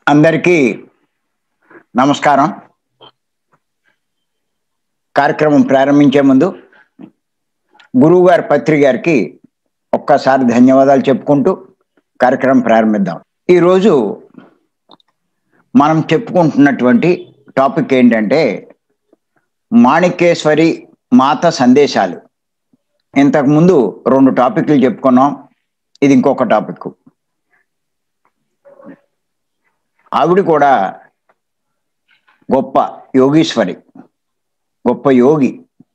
అందరికీ నమస్కారం కార్యక్రమం ప్రారంభించే ముందు గురువుగారి పత్రి గారికి ఒక్కసారి ధన్యవాదాలు చెప్పుకుంటూ కార్యక్రమం ప్రారంభిద్దాం ఈరోజు మనం చెప్పుకుంటున్నటువంటి టాపిక్ ఏంటంటే మాణిక్యేశ్వరి మాత సందేశాలు ఇంతకుముందు రెండు టాపిక్లు చెప్పుకున్నాం ఇది ఇంకొక టాపిక్ ఆవిడ కూడా గొప్ప యోగీశ్వరి గొప్ప యోగి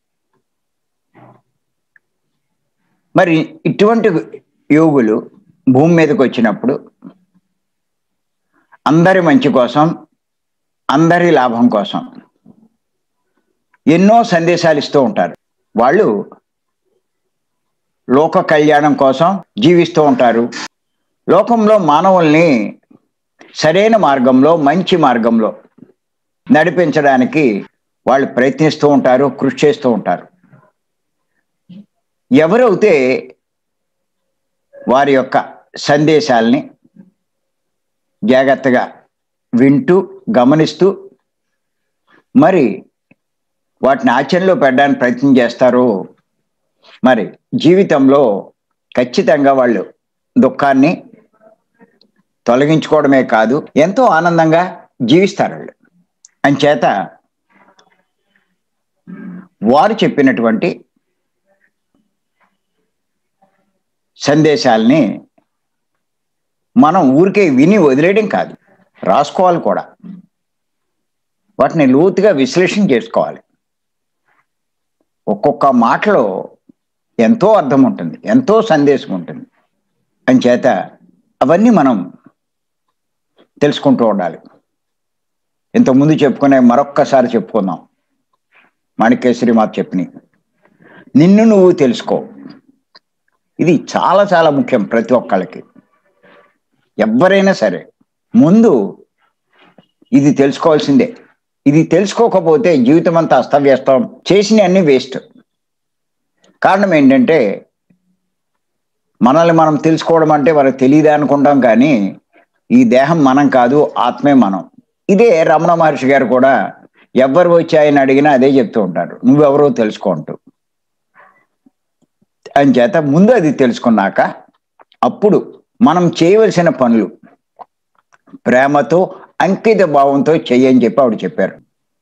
మరి ఇటువంటి యోగులు భూమి మీదకి వచ్చినప్పుడు అందరి మంచి కోసం అందరి లాభం కోసం ఎన్నో సందేశాలు ఇస్తూ ఉంటారు వాళ్ళు లోక కళ్యాణం కోసం జీవిస్తూ ఉంటారు లోకంలో మానవుల్ని సరైన మార్గంలో మంచి మార్గంలో నడిపించడానికి వాళ్ళు ప్రయత్నిస్తూ ఉంటారు కృషి చేస్తూ ఉంటారు ఎవరైతే వారి యొక్క సందేశాల్ని జాగ్రత్తగా వింటూ గమనిస్తూ మరి వాటిని ఆచరణలో పెట్టడానికి ప్రయత్నం చేస్తారో మరి జీవితంలో ఖచ్చితంగా వాళ్ళు దుఃఖాన్ని తొలగించుకోవడమే కాదు ఎంతో ఆనందంగా జీవిస్తారు వాళ్ళు అంచేత వారు చెప్పినటువంటి సందేశాల్ని మనం ఊరికే విని వదిలేయడం కాదు రాసుకోవాలి కూడా వాటిని లోతుగా విశ్లేషణ చేసుకోవాలి ఒక్కొక్క మాటలో ఎంతో అర్థం ఉంటుంది ఎంతో సందేశం ఉంటుంది అంచేత అవన్నీ మనం తెలుసుకుంటూ ఉండాలి ఇంతకుముందు చెప్పుకునే మరొక్కసారి చెప్పుకుందాం మాణికేశ్వరి మాత చెప్పిన నిన్ను నువ్వు తెలుసుకో ఇది చాలా చాలా ముఖ్యం ప్రతి ఒక్కళ్ళకి ఎవరైనా సరే ముందు ఇది తెలుసుకోవాల్సిందే ఇది తెలుసుకోకపోతే జీవితం అంతా అస్తవ్యస్తం చేసిన అన్ని వేస్ట్ కారణం ఏంటంటే మనల్ని మనం తెలుసుకోవడం అంటే మనకు తెలియదు అనుకుంటాం కానీ ఈ దేహం మనం కాదు ఆత్మే మనం ఇదే రమణ మహర్షి గారు కూడా ఎవరు వచ్చి ఆయన అడిగినా అదే చెప్తూ ఉంటారు నువ్వెవరో తెలుసుకుంటూ అని చేత ముందు అది తెలుసుకున్నాక అప్పుడు మనం చేయవలసిన పనులు ప్రేమతో అంకిత భావంతో చెయ్యని చెప్పి ఆవిడ చెప్పారు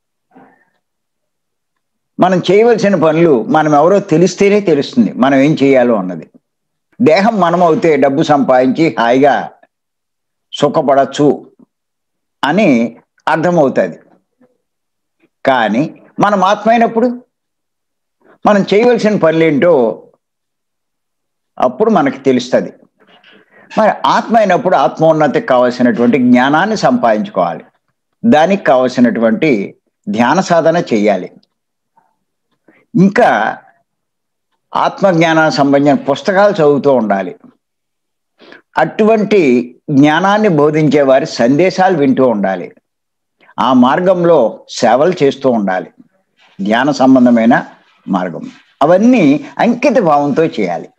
మనం చేయవలసిన పనులు మనం ఎవరో తెలిస్తేనే తెలుస్తుంది మనం ఏం చేయాలో అన్నది దేహం మనం అవుతే డబ్బు సంపాదించి హాయిగా సుఖపడచ్చు అని అర్థమవుతుంది కానీ మనం ఆత్మ అయినప్పుడు మనం చేయవలసిన పనులేంటో అప్పుడు మనకి తెలుస్తుంది మరి ఆత్మ అయినప్పుడు ఆత్మోన్నతికి కావలసినటువంటి జ్ఞానాన్ని సంపాదించుకోవాలి దానికి కావలసినటువంటి ధ్యాన సాధన చేయాలి ఇంకా ఆత్మజ్ఞానానికి సంబంధించిన పుస్తకాలు చదువుతూ ఉండాలి అటువంటి జ్ఞానాన్ని బోధించే వారి సందేశాలు వింటూ ఉండాలి ఆ మార్గంలో సేవలు చేస్తూ ఉండాలి ధ్యాన సంబంధమైన మార్గం అవన్నీ అంకిత భావంతో చేయాలి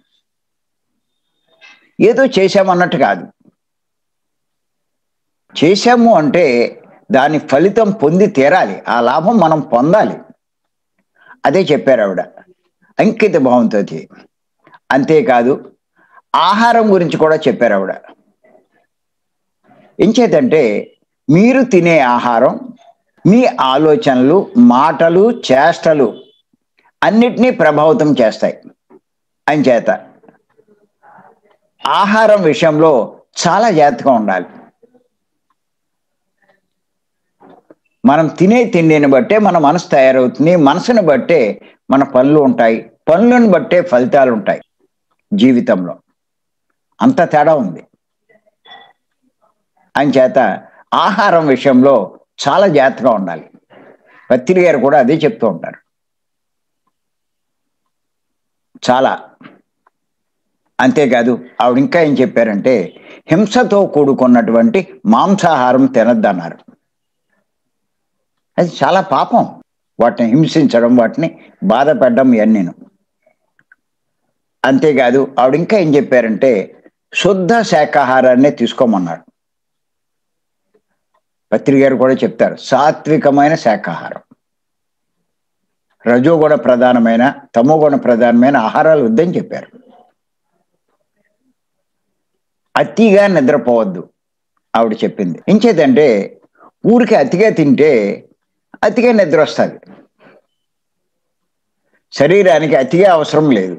ఏదో చేశామన్నట్టు కాదు చేశాము అంటే దాని ఫలితం పొంది తీరాలి ఆ లాభం మనం పొందాలి అదే చెప్పారు ఆవిడ అంకిత భావంతో అంతేకాదు ఆహారం గురించి కూడా చెప్పారు ఆవిడ ఎంచేతంటే మీరు తినే ఆహారం మీ ఆలోచనలు మాటలు చేష్టలు అన్నిటినీ ప్రభావితం చేస్తాయి అంచేత ఆహారం విషయంలో చాలా జాగ్రత్తగా ఉండాలి మనం తినే తిండిని బట్టే మన మనసు తయారవుతుంది మనసుని బట్టే మన పనులు ఉంటాయి పనులను బట్టే ఫలితాలు ఉంటాయి జీవితంలో అంత తేడా ఉంది అంచేత ఆహారం విషయంలో చాలా జాగ్రత్తగా ఉండాలి పత్రి గారు కూడా అదే చెప్తూ ఉంటారు చాలా అంతేకాదు ఆవిడ ఇంకా ఏం చెప్పారంటే హింసతో కూడుకున్నటువంటి మాంసాహారం తినద్దన్నారు అది చాలా పాపం వాటిని హింసించడం వాటిని బాధ పెట్టడం ఇవన్నీను అంతేకాదు ఆవిడ ఇంకా ఏం చెప్పారంటే శుద్ధ శాకాహారాన్ని తీసుకోమన్నాడు పత్రిక గారు కూడా చెప్తారు సాత్వికమైన శాకాహారం రజోగుణ ప్రధానమైన తమోగుణ ప్రధానమైన ఆహారాలు వద్దని చెప్పారు అతిగా నిద్రపోవద్దు ఆవిడ చెప్పింది ఇంచేదంటే ఊరికి అతిగా తింటే అతిగా నిద్ర వస్తుంది శరీరానికి అతిగా అవసరం లేదు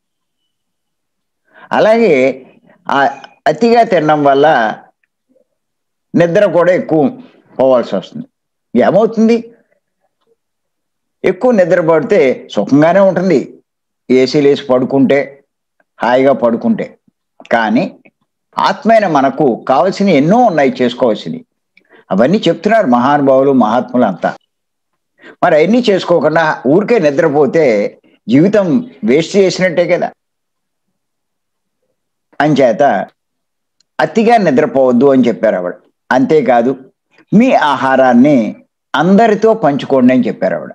అలాగే ఆ అతిగా తినడం వల్ల నిద్ర కూడా ఎక్కువ పోవాల్సి వస్తుంది ఏమవుతుంది ఎక్కువ నిద్ర పడితే సుఖంగానే ఉంటుంది ఏసీలు వేసి పడుకుంటే హాయిగా పడుకుంటే కానీ ఆత్మైన మనకు కావలసిన ఎన్నో ఉన్నాయి చేసుకోవాల్సినవి అవన్నీ చెప్తున్నారు మహానుభావులు మహాత్ములు అంతా మరి అవన్నీ చేసుకోకుండా ఊరికే నిద్రపోతే జీవితం వేస్ట్ చేసినట్టే కదా అంచేత అతిగా నిద్రపోవద్దు అని చెప్పారు ఆవిడ అంతేకాదు మీ ఆహారాన్ని అందరితో పంచుకోండి అని చెప్పారు ఆవిడ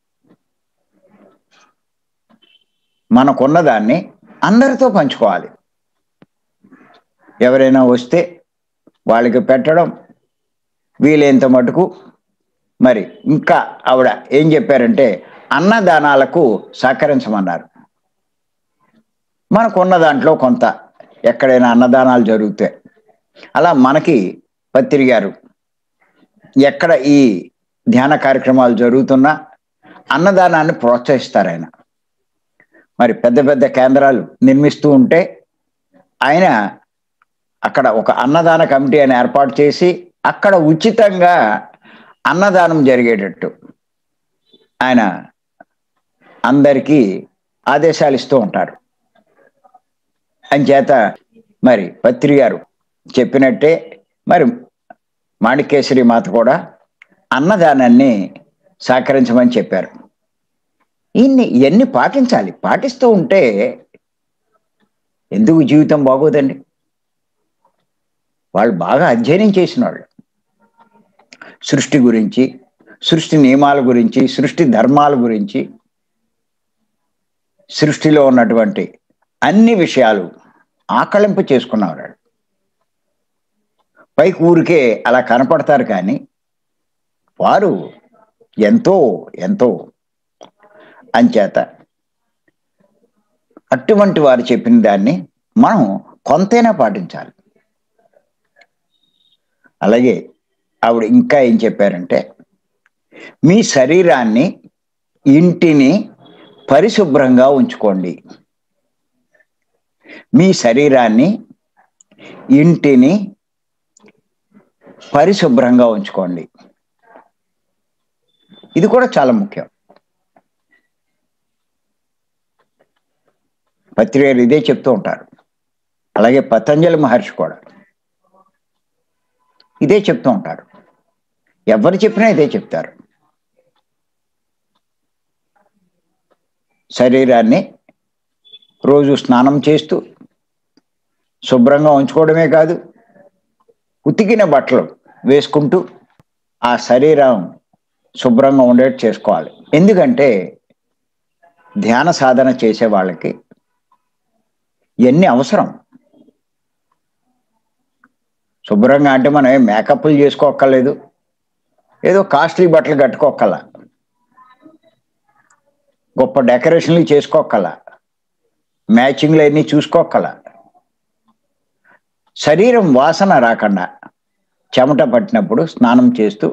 మనకున్నదాన్ని అందరితో పంచుకోవాలి ఎవరైనా వస్తే వాళ్ళకి పెట్టడం వీలైనంత మటుకు మరి ఇంకా ఆవిడ ఏం చెప్పారంటే అన్నదానాలకు సహకరించమన్నారు మనకున్న దాంట్లో కొంత ఎక్కడైనా అన్నదానాలు జరుగుతాయి అలా మనకి పత్రి గారు ఎక్కడ ఈ ధ్యాన కార్యక్రమాలు జరుగుతున్నా అన్నదానాన్ని ప్రోత్సహిస్తారు ఆయన మరి పెద్ద పెద్ద కేంద్రాలు నిర్మిస్తూ ఉంటే ఆయన అక్కడ ఒక అన్నదాన కమిటీ అని ఏర్పాటు చేసి అక్కడ ఉచితంగా అన్నదానం జరిగేటట్టు ఆయన అందరికీ ఆదేశాలు ఇస్తూ ఉంటారు అంచేత మరి పత్రి గారు చెప్పినట్టే మరి మాణికేశ్వరి మాత కూడా అన్నదానాన్ని సహకరించమని చెప్పారు ఇన్ని ఇవన్నీ పాటించాలి పాటిస్తూ ఉంటే ఎందుకు జీవితం బాగోదండి వాళ్ళు బాగా అధ్యయనం చేసిన వాళ్ళు సృష్టి గురించి సృష్టి నియమాల గురించి సృష్టి ధర్మాల గురించి సృష్టిలో ఉన్నటువంటి అన్ని విషయాలు ఆకలింపు చేసుకున్నవారు పైకి ఊరికే అలా కనపడతారు కానీ వారు ఎంతో ఎంతో అంచేత అటువంటి వారు చెప్పిన దాన్ని మనం కొంతైనా పాటించాలి అలాగే ఆవిడ ఇంకా ఏం చెప్పారంటే మీ శరీరాన్ని ఇంటిని పరిశుభ్రంగా ఉంచుకోండి మీ శరీరాన్ని ఇంటిని పరిశుభ్రంగా ఉంచుకోండి ఇది కూడా చాలా ముఖ్యం పత్రికలు ఇదే చెప్తూ ఉంటారు అలాగే పతంజలి మహర్షి కూడా ఇదే చెప్తూ ఉంటారు ఎవరు చెప్పినా ఇదే చెప్తారు శరీరాన్ని రోజు స్నానం చేస్తూ శుభ్రంగా ఉంచుకోవడమే కాదు ఉతికిన బట్టలు వేసుకుంటూ ఆ శరీరం శుభ్రంగా ఉండేట్టు చేసుకోవాలి ఎందుకంటే ధ్యాన సాధన చేసే వాళ్ళకి ఎన్ని అవసరం శుభ్రంగా అంటే మనం ఏం మేకప్లు చేసుకోక్కర్లేదు ఏదో కాస్ట్లీ బట్టలు కట్టుకోక్కల గొప్ప డెకరేషన్లు చేసుకోక్కల మ్యాచింగ్లు అన్నీ చూసుకోక్కల శరీరం వాసన రాకుండా చెమట పట్టినప్పుడు స్నానం చేస్తూ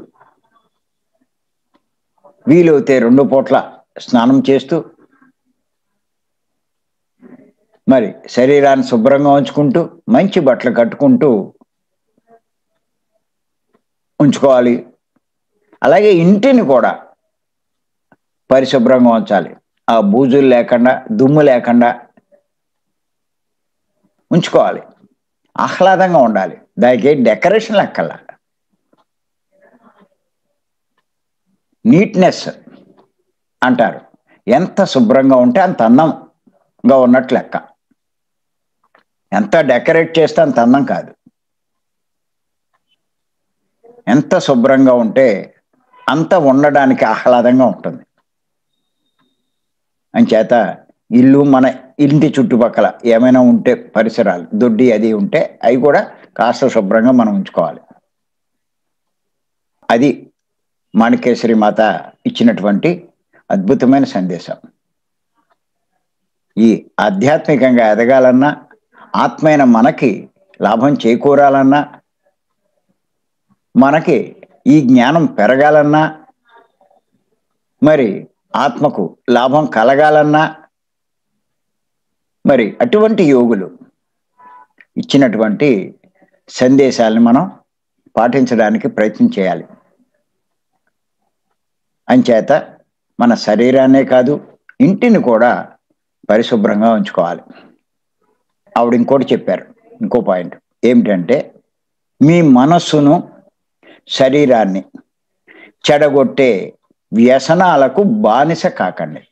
వీలవుతే రెండు పూట్ల స్నానం చేస్తూ మరి శరీరాన్ని శుభ్రంగా ఉంచుకుంటూ మంచి బట్టలు కట్టుకుంటూ ఉంచుకోవాలి అలాగే ఇంటిని కూడా పరిశుభ్రంగా ఉంచాలి ఆ బూజులు లేకుండా దుమ్ము లేకుండా ఉంచుకోవాలి ఆహ్లాదంగా ఉండాలి దానికి డెకరేషన్ లెక్కల నీట్నెస్ అంటారు ఎంత శుభ్రంగా ఉంటే అంత అందంగా ఉన్నట్లు లెక్క ఎంత డెకరేట్ చేస్తే అంత అందం కాదు ఎంత శుభ్రంగా ఉంటే అంత ఉండడానికి ఆహ్లాదంగా ఉంటుంది అంచేత ఇల్లు మన ఇంటి చుట్టుపక్కల ఏమైనా ఉంటే పరిసరాలు దొడ్డి అది ఉంటే అవి కూడా కాస్త శుభ్రంగా మనం ఉంచుకోవాలి అది మాణికేశ్వరి మాత ఇచ్చినటువంటి అద్భుతమైన సందేశం ఈ ఆధ్యాత్మికంగా ఎదగాలన్నా ఆత్మైన మనకి లాభం చేకూరాలన్నా మనకి ఈ జ్ఞానం పెరగాలన్నా మరి ఆత్మకు లాభం కలగాలన్నా మరి అటువంటి యోగులు ఇచ్చినటువంటి సందేశాలను మనం పాటించడానికి ప్రయత్నం చేయాలి అంచేత మన శరీరాన్నే కాదు ఇంటిని కూడా పరిశుభ్రంగా ఉంచుకోవాలి ఆవిడ ఇంకోటి చెప్పారు ఇంకో పాయింట్ ఏమిటంటే మీ మనస్సును శరీరాన్ని చెడగొట్టే వ్యసనాలకు బానిస కాకండి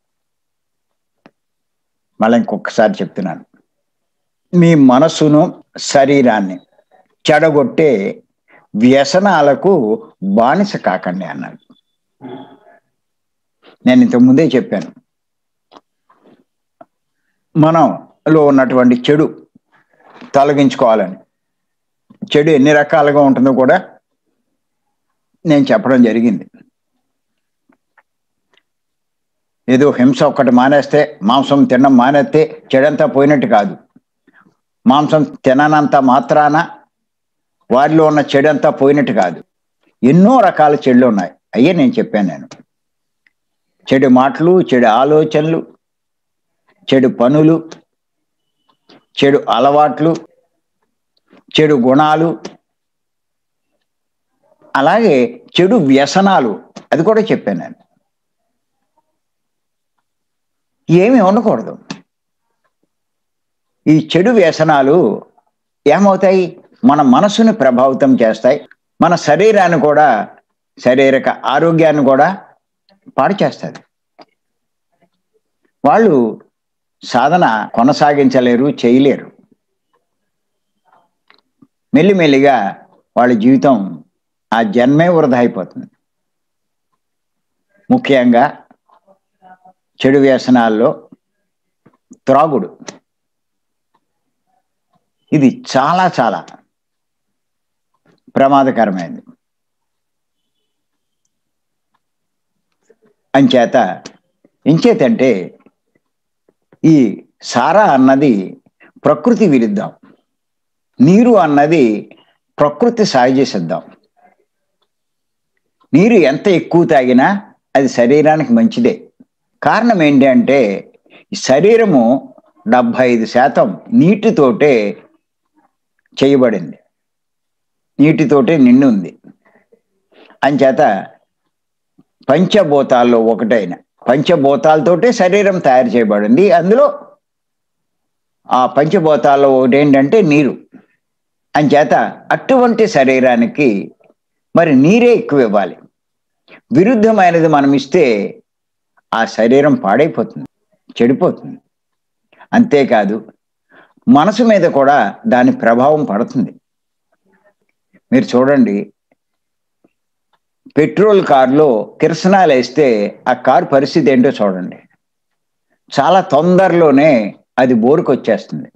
మళ్ళీ ఇంకొకసారి చెప్తున్నాను మీ మనస్సును శరీరాన్ని చెడగొట్టే వ్యసనాలకు బానిస కాకండి అన్నాడు నేను ఇంతకుముందే చెప్పాను మనంలో ఉన్నటువంటి చెడు తొలగించుకోవాలని చెడు ఎన్ని రకాలుగా ఉంటుందో కూడా నేను చెప్పడం జరిగింది ఏదో హింస ఒక్కటి మానేస్తే మాంసం తినడం మానేస్తే చెడంతా పోయినట్టు కాదు మాంసం తిననంత మాత్రాన వారిలో ఉన్న చెడంతా పోయినట్టు కాదు ఎన్నో రకాల చెడులు ఉన్నాయి అయ్యే నేను చెప్పాను నేను చెడు మాటలు చెడు ఆలోచనలు చెడు పనులు చెడు అలవాట్లు చెడు గుణాలు అలాగే చెడు వ్యసనాలు అది కూడా చెప్పాను నేను ఏమి ఉండకూడదు ఈ చెడు వ్యసనాలు ఏమవుతాయి మన మనసుని ప్రభావితం చేస్తాయి మన శరీరాన్ని కూడా శారీరక ఆరోగ్యాన్ని కూడా పాడు చేస్తుంది వాళ్ళు సాధన కొనసాగించలేరు చేయలేరు మెల్లిమెల్లిగా వాళ్ళ జీవితం ఆ జన్మే వృధా అయిపోతుంది ముఖ్యంగా చెడు వ్యసనాల్లో త్రాగుడు ఇది చాలా చాలా ప్రమాదకరమైనది అంచేత ఇంచేతంటే ఈ సారా అన్నది ప్రకృతి విరుద్ధం నీరు అన్నది ప్రకృతి సహజ సిద్ధం నీరు ఎంత ఎక్కువ తాగినా అది శరీరానికి మంచిదే కారణం ఏంటి అంటే ఈ శరీరము డెబ్భై ఐదు శాతం నీటితోటే చేయబడింది నీటితోటే నిండి ఉంది అంచేత పంచభూతాల్లో ఒకటైన పంచభూతాలతోటే శరీరం తయారు చేయబడింది అందులో ఆ పంచభూతాల్లో ఒకటి ఏంటంటే నీరు అంచేత అటువంటి శరీరానికి మరి నీరే ఎక్కువ ఇవ్వాలి విరుద్ధమైనది మనం ఇస్తే ఆ శరీరం పాడైపోతుంది చెడిపోతుంది అంతేకాదు మనసు మీద కూడా దాని ప్రభావం పడుతుంది మీరు చూడండి పెట్రోల్ కారులో కిరసనాలు వేస్తే ఆ కారు పరిస్థితి ఏంటో చూడండి చాలా తొందరలోనే అది బోరుకు వచ్చేస్తుంది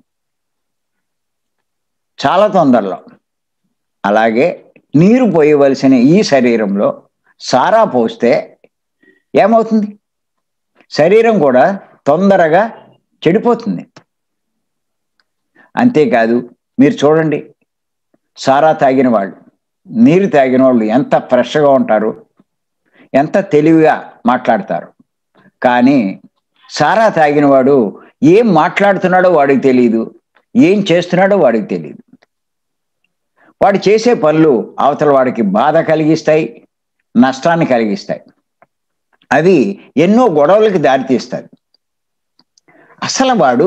చాలా తొందరలో అలాగే నీరు పోయవలసిన ఈ శరీరంలో సారా పోస్తే ఏమవుతుంది శరీరం కూడా తొందరగా చెడిపోతుంది అంతేకాదు మీరు చూడండి సారా తాగిన వాళ్ళు నీరు తాగిన వాళ్ళు ఎంత ఫ్రెష్గా ఉంటారు ఎంత తెలివిగా మాట్లాడతారు కానీ సారా తాగిన వాడు ఏం మాట్లాడుతున్నాడో వాడికి తెలియదు ఏం చేస్తున్నాడో వాడికి తెలియదు వాడు చేసే పనులు అవతల వాడికి బాధ కలిగిస్తాయి నష్టాన్ని కలిగిస్తాయి అవి ఎన్నో గొడవలకి దారితీస్తాయి అసలు వాడు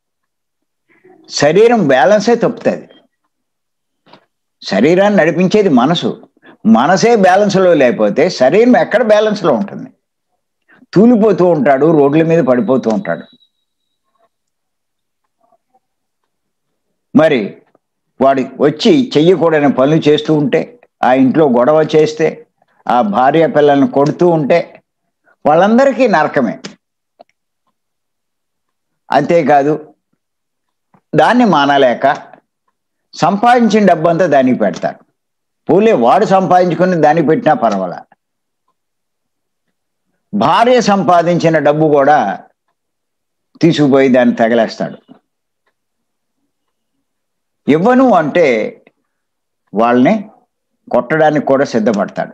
శరీరం బ్యాలెన్సే తప్పుతుంది శరీరాన్ని నడిపించేది మనసు మనసే బ్యాలెన్స్లో లేకపోతే శరీరం ఎక్కడ బ్యాలెన్స్లో ఉంటుంది తూలిపోతూ ఉంటాడు రోడ్ల మీద పడిపోతూ ఉంటాడు మరి వాడి వచ్చి చెయ్యకూడని పనులు చేస్తూ ఉంటే ఆ ఇంట్లో గొడవ చేస్తే ఆ భార్య పిల్లల్ని కొడుతూ ఉంటే వాళ్ళందరికీ నరకమే అంతేకాదు దాన్ని మానలేక సంపాదించిన డబ్బంతా దానికి పెడతారు పోలే వాడు సంపాదించుకుని దానికి పెట్టినా పర్వాలా భార్య సంపాదించిన డబ్బు కూడా తీసుకుపోయి దాన్ని తగలేస్తాడు ఇవ్వను అంటే వాళ్ళని కొట్టడానికి కూడా సిద్ధపడతాడు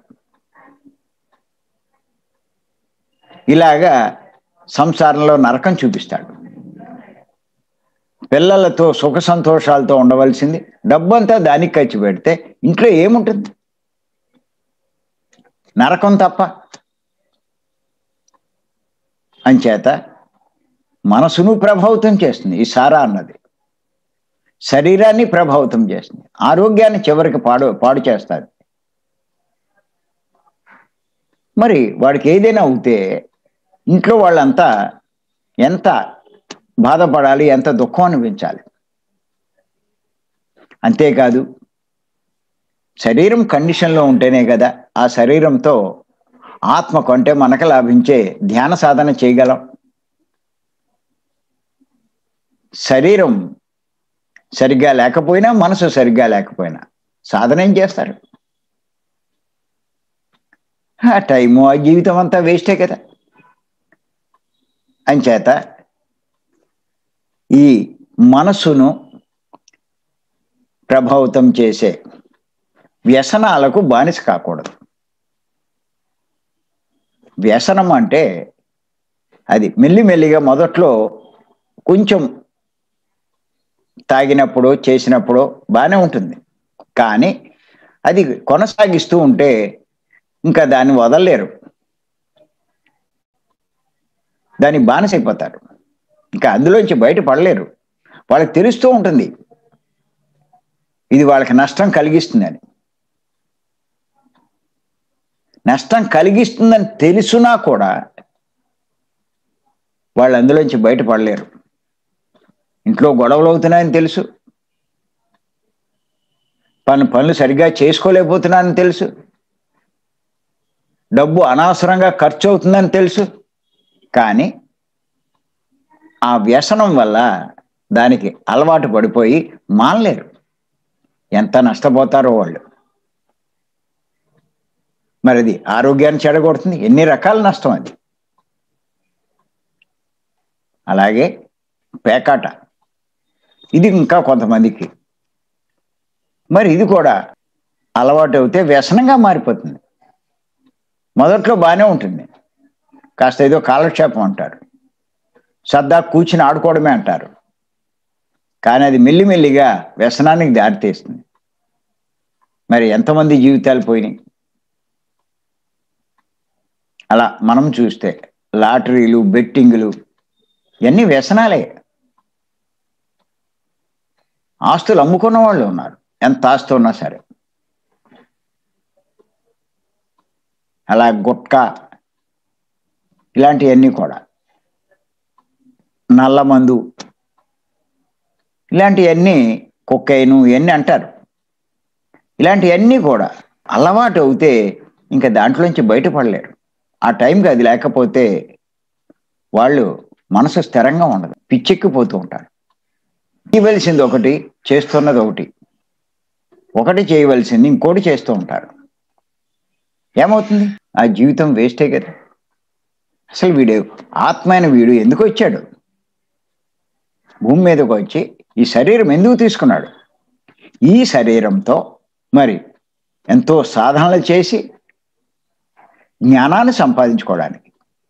ఇలాగా సంసారంలో నరకం చూపిస్తాడు పిల్లలతో సుఖ సంతోషాలతో ఉండవలసింది డబ్బంతా దానికి ఖర్చు పెడితే ఇంట్లో ఏముంటుంది నరకం తప్ప అంచేత మనసును ప్రభావితం చేస్తుంది ఈ సారా అన్నది శరీరాన్ని ప్రభావితం చేస్తుంది ఆరోగ్యాన్ని చివరికి పాడు పాడు చేస్తుంది మరి వాడికి ఏదైనా అవుతే ఇంట్లో వాళ్ళంతా ఎంత బాధపడాలి ఎంత దుఃఖం అనిపించాలి అంతేకాదు శరీరం కండిషన్లో ఉంటేనే కదా ఆ శరీరంతో ఆత్మ కొంటే మనకు లాభించే ధ్యాన సాధన చేయగలం శరీరం సరిగ్గా లేకపోయినా మనసు సరిగ్గా లేకపోయినా సాధన ఏం చేస్తారు ఆ టైము ఆ జీవితం అంతా వేస్టే కదా అంచేత ఈ మనస్సును ప్రభావితం చేసే వ్యసనాలకు బానిస కాకూడదు వ్యసనం అంటే అది మెల్లిమెల్లిగా మొదట్లో కొంచెం తాగినప్పుడు చేసినప్పుడు బాగానే ఉంటుంది కానీ అది కొనసాగిస్తూ ఉంటే ఇంకా దాన్ని వదలలేరు దాన్ని బానిసైపోతారు ఇంకా అందులోంచి బయటపడలేరు వాళ్ళకి తెలుస్తూ ఉంటుంది ఇది వాళ్ళకి నష్టం కలిగిస్తుందని నష్టం కలిగిస్తుందని తెలుసునా కూడా వాళ్ళు అందులోంచి బయటపడలేరు ఇంట్లో గొడవలు అవుతున్నాయని తెలుసు పని పనులు సరిగ్గా చేసుకోలేకపోతున్నానని తెలుసు డబ్బు అనవసరంగా ఖర్చు అవుతుందని తెలుసు కానీ ఆ వ్యసనం వల్ల దానికి అలవాటు పడిపోయి మానలేరు ఎంత నష్టపోతారో వాళ్ళు మరి అది ఆరోగ్యాన్ని చెడగొడుతుంది ఎన్ని రకాల నష్టం అది అలాగే పేకాట ఇది ఇంకా కొంతమందికి మరి ఇది కూడా అలవాటు అవుతే వ్యసనంగా మారిపోతుంది మొదట్లో బాగానే ఉంటుంది కాస్త ఏదో కాలక్షేపం అంటారు సరదా కూర్చుని ఆడుకోవడమే అంటారు కానీ అది మెల్లిమెల్లిగా వ్యసనానికి దారితీస్తుంది మరి ఎంతమంది జీవితాలు పోయినాయి అలా మనం చూస్తే లాటరీలు బెట్టింగులు ఇవన్నీ వ్యసనాలే ఆస్తులు అమ్ముకున్న వాళ్ళు ఉన్నారు ఎంత ఆస్తి ఉన్నా సరే అలా గుట్కా ఇలాంటివన్నీ కూడా నల్ల మందు ఇలాంటివన్నీ కుక్కైను ఇవన్నీ అంటారు ఇలాంటివన్నీ కూడా అలవాటు అవుతే ఇంకా దాంట్లోంచి బయటపడలేరు ఆ టైంకి అది లేకపోతే వాళ్ళు మనసు స్థిరంగా ఉండదు పిచ్చెక్కిపోతూ ఉంటారు చేయవలసింది ఒకటి చేస్తున్నది ఒకటి ఒకటి చేయవలసింది ఇంకోటి చేస్తూ ఉంటారు ఏమవుతుంది ఆ జీవితం వేస్టే కదా అసలు వీడు ఆత్మైన వీడు ఎందుకు వచ్చాడు భూమి మీదకి వచ్చి ఈ శరీరం ఎందుకు తీసుకున్నాడు ఈ శరీరంతో మరి ఎంతో సాధనలు చేసి జ్ఞానాన్ని సంపాదించుకోవడానికి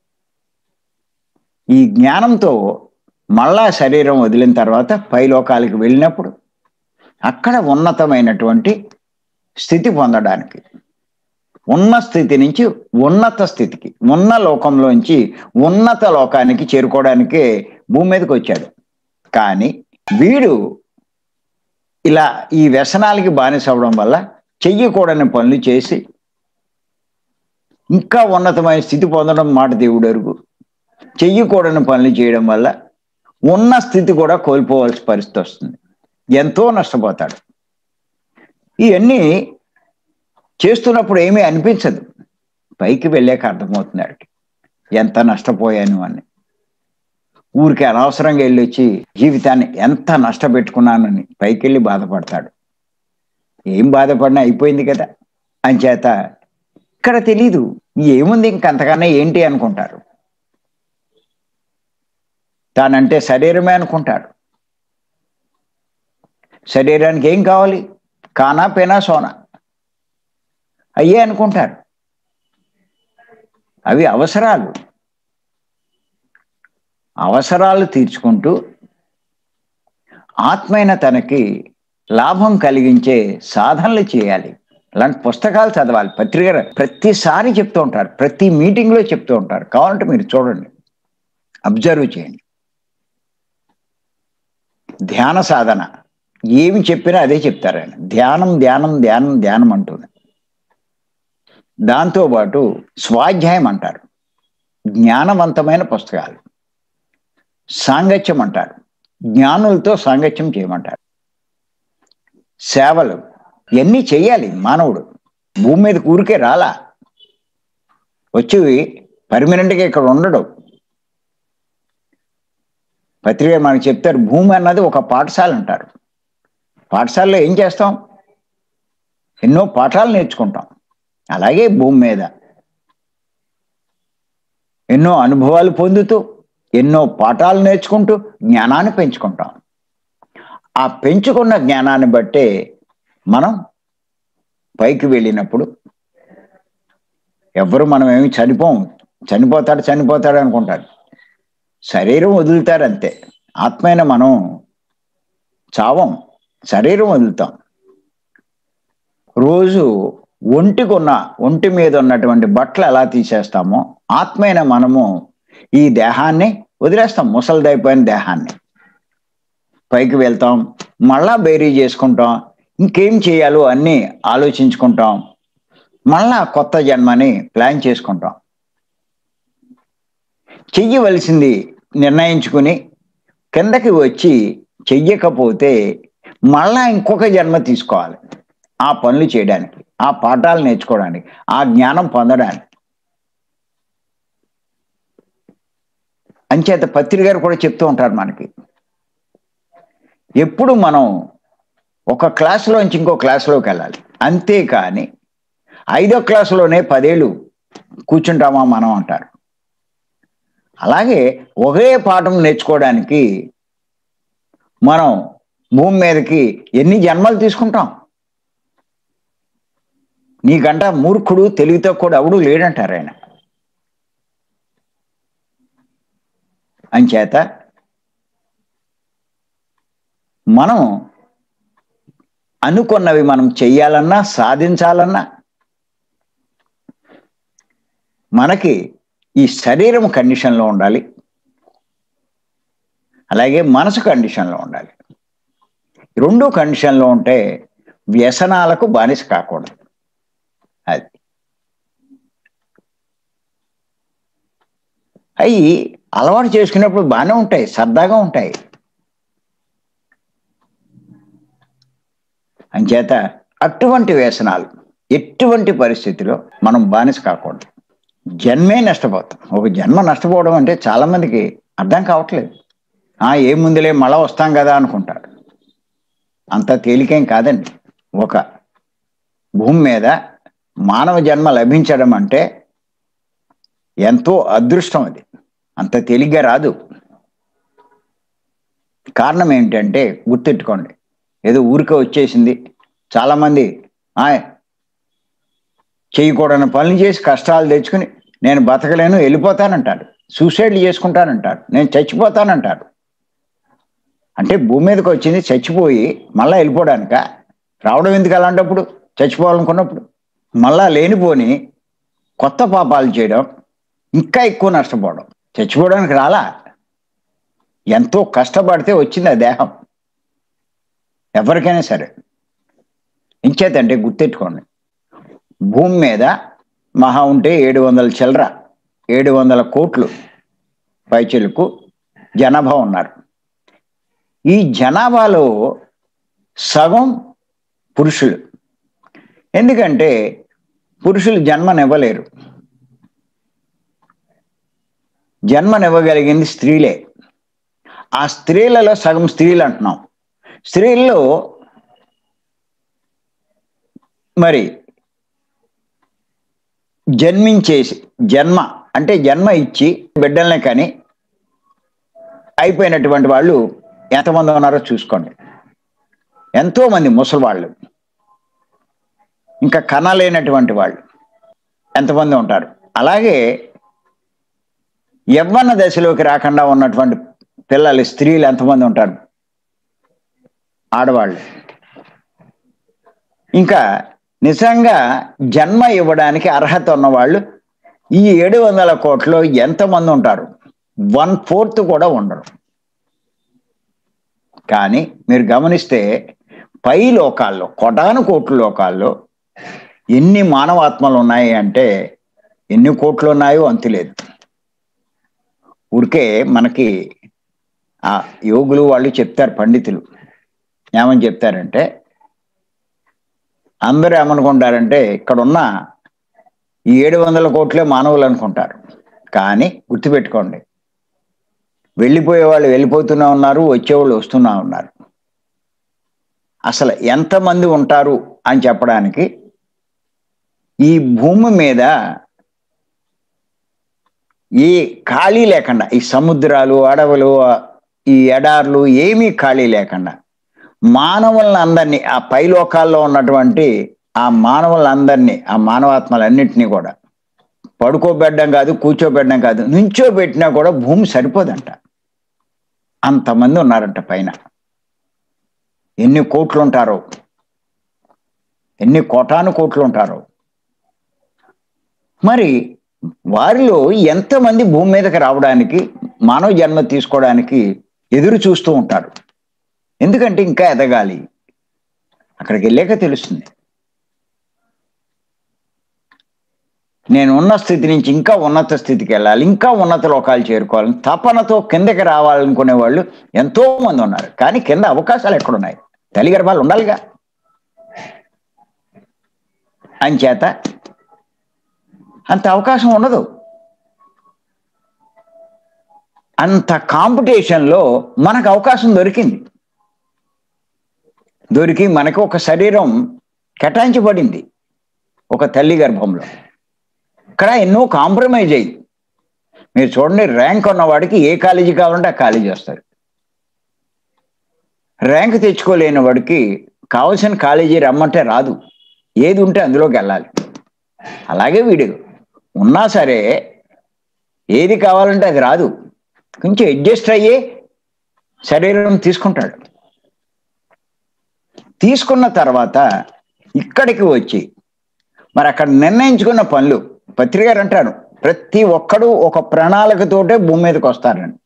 ఈ జ్ఞానంతో మళ్ళా శరీరం వదిలిన తర్వాత పైలోకాలకి వెళ్ళినప్పుడు అక్కడ ఉన్నతమైనటువంటి స్థితి పొందడానికి ఉన్న స్థితి నుంచి ఉన్నత స్థితికి ఉన్న లోకంలోంచి ఉన్నత లోకానికి చేరుకోవడానికే భూమి మీదకి వచ్చాడు కానీ వీడు ఇలా ఈ వ్యసనాలకి బానిస అవ్వడం వల్ల చెయ్యకూడని పనులు చేసి ఇంకా ఉన్నతమైన స్థితి పొందడం మాట దేవుడు అరుగు చెయ్యకూడని పనులు చేయడం వల్ల ఉన్న స్థితి కూడా కోల్పోవాల్సిన పరిస్థితి వస్తుంది ఎంతో నష్టపోతాడు ఇవన్నీ చేస్తున్నప్పుడు ఏమీ అనిపించదు పైకి వెళ్ళాక అర్థమవుతుంది ఆడికి ఎంత నష్టపోయాను అని ఊరికి అనవసరంగా వెళ్ళి వచ్చి జీవితాన్ని ఎంత నష్టపెట్టుకున్నానని పైకి వెళ్ళి బాధపడతాడు ఏం బాధపడినా అయిపోయింది కదా అంచేత ఇక్కడ తెలీదు ఏముంది ఇంకంతకన్నా ఏంటి అనుకుంటారు తానంటే శరీరమే అనుకుంటారు శరీరానికి ఏం కావాలి కానా పేనా సోనా అయ్యే అనుకుంటారు అవి అవసరాలు అవసరాలు తీర్చుకుంటూ ఆత్మైన తనకి లాభం కలిగించే సాధనలు చేయాలి అలాంటి పుస్తకాలు చదవాలి పత్రిక ప్రతిసారి చెప్తూ ఉంటారు ప్రతి మీటింగ్లో చెప్తూ ఉంటారు కావాలంటే మీరు చూడండి అబ్జర్వ్ చేయండి ధ్యాన సాధన ఏమి చెప్పినా అదే చెప్తారు ఆయన ధ్యానం ధ్యానం ధ్యానం ధ్యానం అంటుంది దాంతోపాటు స్వాధ్యాయం అంటారు జ్ఞానవంతమైన పుస్తకాలు సాంగత్యం అంటారు జ్ఞానులతో సాంగత్యం చేయమంటారు సేవలు ఇవన్నీ చెయ్యాలి మానవుడు భూమి మీద ఊరికే రాలా వచ్చి పర్మనెంట్గా ఇక్కడ ఉండడు పత్రిక మనకు చెప్తారు భూమి అన్నది ఒక పాఠశాల అంటారు పాఠశాలలో ఏం చేస్తాం ఎన్నో పాఠాలు నేర్చుకుంటాం అలాగే భూమి మీద ఎన్నో అనుభవాలు పొందుతూ ఎన్నో పాఠాలు నేర్చుకుంటూ జ్ఞానాన్ని పెంచుకుంటాం ఆ పెంచుకున్న జ్ఞానాన్ని బట్టే మనం పైకి వెళ్ళినప్పుడు ఎవరు మనం ఏమి చనిపోం చనిపోతాడు చనిపోతాడు అనుకుంటారు శరీరం వదులుతారు అంతే ఆత్మైన మనం చావం శరీరం వదులుతాం రోజు ఒంటికి ఉన్న ఒంటి మీద ఉన్నటువంటి బట్టలు ఎలా తీసేస్తామో ఆత్మైన మనము ఈ దేహాన్ని వదిలేస్తాం ముసలిదైపోయిన దేహాన్ని పైకి వెళ్తాం మళ్ళా బేరీ చేసుకుంటాం ఇంకేం చేయాలో అన్నీ ఆలోచించుకుంటాం మళ్ళా కొత్త జన్మని ప్లాన్ చేసుకుంటాం చెయ్యవలసింది నిర్ణయించుకుని కిందకి వచ్చి చెయ్యకపోతే మళ్ళా ఇంకొక జన్మ తీసుకోవాలి ఆ పనులు చేయడానికి ఆ పాఠాలు నేర్చుకోవడానికి ఆ జ్ఞానం పొందడానికి అంచేత పత్రికారు కూడా చెప్తూ ఉంటారు మనకి ఎప్పుడు మనం ఒక క్లాసులోంచి ఇంకో క్లాసులోకి వెళ్ళాలి అంతేకాని ఐదో క్లాసులోనే పదేళ్ళు కూర్చుంటామా మనం అంటారు అలాగే ఒకే పాఠం నేర్చుకోవడానికి మనం భూమి మీదకి ఎన్ని జన్మలు తీసుకుంటాం నీకంట మూర్ఖుడు తెలివితో కూడా ఎవడు లేడంటారు ఆయన అంచేత మనం అనుకున్నవి మనం చెయ్యాలన్నా సాధించాలన్నా మనకి ఈ శరీరం కండిషన్లో ఉండాలి అలాగే మనసు కండిషన్లో ఉండాలి రెండు కండిషన్లో ఉంటే వ్యసనాలకు బానిస కాకూడదు అది అవి అలవాటు చేసుకున్నప్పుడు బాగానే ఉంటాయి సరదాగా ఉంటాయి అంచేత అటువంటి వ్యసనాలు ఎటువంటి పరిస్థితిలో మనం బానిస కాకూడదు జన్మే నష్టపోతాం ఒక జన్మ నష్టపోవడం అంటే చాలా మందికి అర్థం కావట్లేదు ఆ ఏముందిలే మళ్ళా వస్తాం కదా అనుకుంటారు అంత తేలికేం కాదండి ఒక భూమి మీద మానవ జన్మ లభించడం అంటే ఎంతో అదృష్టం అది అంత తేలిగ్గా రాదు కారణం ఏంటంటే గుర్తెట్టుకోండి ఏదో ఊరికే వచ్చేసింది చాలామంది చేయకూడని పనులు చేసి కష్టాలు తెచ్చుకుని నేను బతకలేను వెళ్ళిపోతానంటారు సూసైడ్లు చేసుకుంటానంటారు నేను చచ్చిపోతానంటారు అంటే భూమి మీదకి వచ్చింది చచ్చిపోయి మళ్ళా వెళ్ళిపోవడానిక రావడం ఎందుకు అలాంటప్పుడు చచ్చిపోవాలనుకున్నప్పుడు మళ్ళా లేనిపోని కొత్త పాపాలు చేయడం ఇంకా ఎక్కువ నష్టపోవడం చచ్చిపోవడానికి రాలా ఎంతో కష్టపడితే వచ్చింది ఆ దేహం ఎవరికైనా సరే ఇంచేతంటే గుర్తెట్టుకోండి భూమి మీద మహా ఉంటే ఏడు వందల చిల్లర ఏడు వందల కోట్లు పైచిలకు జనాభా ఉన్నారు ఈ జనాభాలో సగం పురుషులు ఎందుకంటే పురుషులు జన్మనివ్వలేరు జన్మనివ్వగలిగింది స్త్రీలే ఆ స్త్రీలలో సగం స్త్రీలు అంటున్నాం స్త్రీల్లో మరి జన్మించేసి జన్మ అంటే జన్మ ఇచ్చి బిడ్డల్ని కానీ అయిపోయినటువంటి వాళ్ళు ఎంతమంది ఉన్నారో చూసుకోండి ఎంతో మంది ముసలివాళ్ళు ఇంకా కనలేనటువంటి వాళ్ళు ఎంతమంది ఉంటారు అలాగే యవ్వన దశలోకి రాకుండా ఉన్నటువంటి పిల్లలు స్త్రీలు ఎంతమంది ఉంటారు ఆడవాళ్ళు ఇంకా నిజంగా జన్మ ఇవ్వడానికి అర్హత ఉన్నవాళ్ళు ఈ ఏడు వందల కోట్లో ఎంతమంది ఉంటారు వన్ ఫోర్త్ కూడా ఉండరు కానీ మీరు గమనిస్తే పై లోకాల్లో కొటాను కోట్ల లోకాల్లో ఎన్ని మానవాత్మలు ఉన్నాయి అంటే ఎన్ని కోట్లు ఉన్నాయో అంతులేదు ఊరికే మనకి ఆ యోగులు వాళ్ళు చెప్తారు పండితులు ఏమని చెప్తారంటే అందరూ ఏమనుకుంటారంటే ఇక్కడ ఉన్న ఈ ఏడు వందల కోట్లే మానవులు అనుకుంటారు కానీ గుర్తుపెట్టుకోండి వెళ్ళిపోయే వాళ్ళు వెళ్ళిపోతూనే ఉన్నారు వచ్చేవాళ్ళు వస్తూనే ఉన్నారు అసలు ఎంతమంది ఉంటారు అని చెప్పడానికి ఈ భూమి మీద ఈ ఖాళీ లేకుండా ఈ సముద్రాలు అడవులు ఈ ఎడార్లు ఏమీ ఖాళీ లేకుండా మానవులను అందరినీ ఆ పైలోకాల్లో ఉన్నటువంటి ఆ మానవులందరినీ ఆ మానవాత్మలన్నింటినీ కూడా పడుకోబెట్టడం కాదు కూర్చోబెట్టడం కాదు నుంచోబెట్టినా కూడా భూమి సరిపోదంట అంతమంది ఉన్నారంట పైన ఎన్ని కోట్లు ఉంటారో ఎన్ని కోటాను కోట్లు ఉంటారో మరి వారిలో ఎంతమంది భూమి మీదకి రావడానికి మానవ జన్మ తీసుకోవడానికి ఎదురు చూస్తూ ఉంటారు ఎందుకంటే ఇంకా ఎదగాలి అక్కడికి వెళ్ళాక తెలుస్తుంది నేను ఉన్న స్థితి నుంచి ఇంకా ఉన్నత స్థితికి వెళ్ళాలి ఇంకా ఉన్నత లోకాలు చేరుకోవాలని తపనతో కిందకి రావాలనుకునే వాళ్ళు ఎంతో మంది ఉన్నారు కానీ కింద అవకాశాలు ఎక్కడున్నాయి తల్లి గర్భాలు ఉండాలిగా అంచేత అంత అవకాశం ఉండదు అంత కాంపిటీషన్లో మనకు అవకాశం దొరికింది దొరికి మనకు ఒక శరీరం కేటాయించబడింది ఒక తల్లి గర్భంలో ఇక్కడ ఎన్నో కాంప్రమైజ్ అయ్యి మీరు చూడండి ర్యాంక్ ఉన్నవాడికి ఏ కాలేజీ కావాలంటే ఆ కాలేజీ వస్తుంది ర్యాంక్ తెచ్చుకోలేని వాడికి కావలసిన కాలేజీ రమ్మంటే రాదు ఏది ఉంటే అందులోకి వెళ్ళాలి అలాగే వీడు ఉన్నా సరే ఏది కావాలంటే అది రాదు కొంచెం అడ్జస్ట్ అయ్యే శరీరం తీసుకుంటాడు తీసుకున్న తర్వాత ఇక్కడికి వచ్చి మరి అక్కడ నిర్ణయించుకున్న పనులు పత్రికారు అంటారు ప్రతి ఒక్కడు ఒక ప్రణాళికతోటే భూమి మీదకి వస్తారని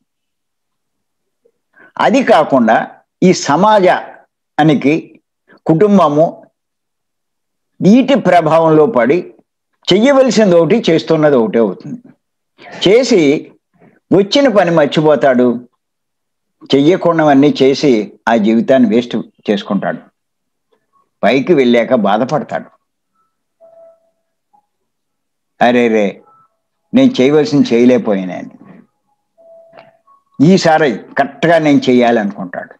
అది కాకుండా ఈ సమాజానికి కుటుంబము వీటి ప్రభావంలో పడి చెయ్యవలసింది ఒకటి చేస్తున్నది ఒకటే అవుతుంది చేసి వచ్చిన పని మర్చిపోతాడు చెయ్యకుండావన్నీ చేసి ఆ జీవితాన్ని వేస్ట్ చేసుకుంటాడు పైకి వెళ్ళాక బాధపడతాడు అరే రే నేను చేయవలసింది చేయలేకపోయినాను ఈసారి కరెక్ట్గా నేను చేయాలనుకుంటాడు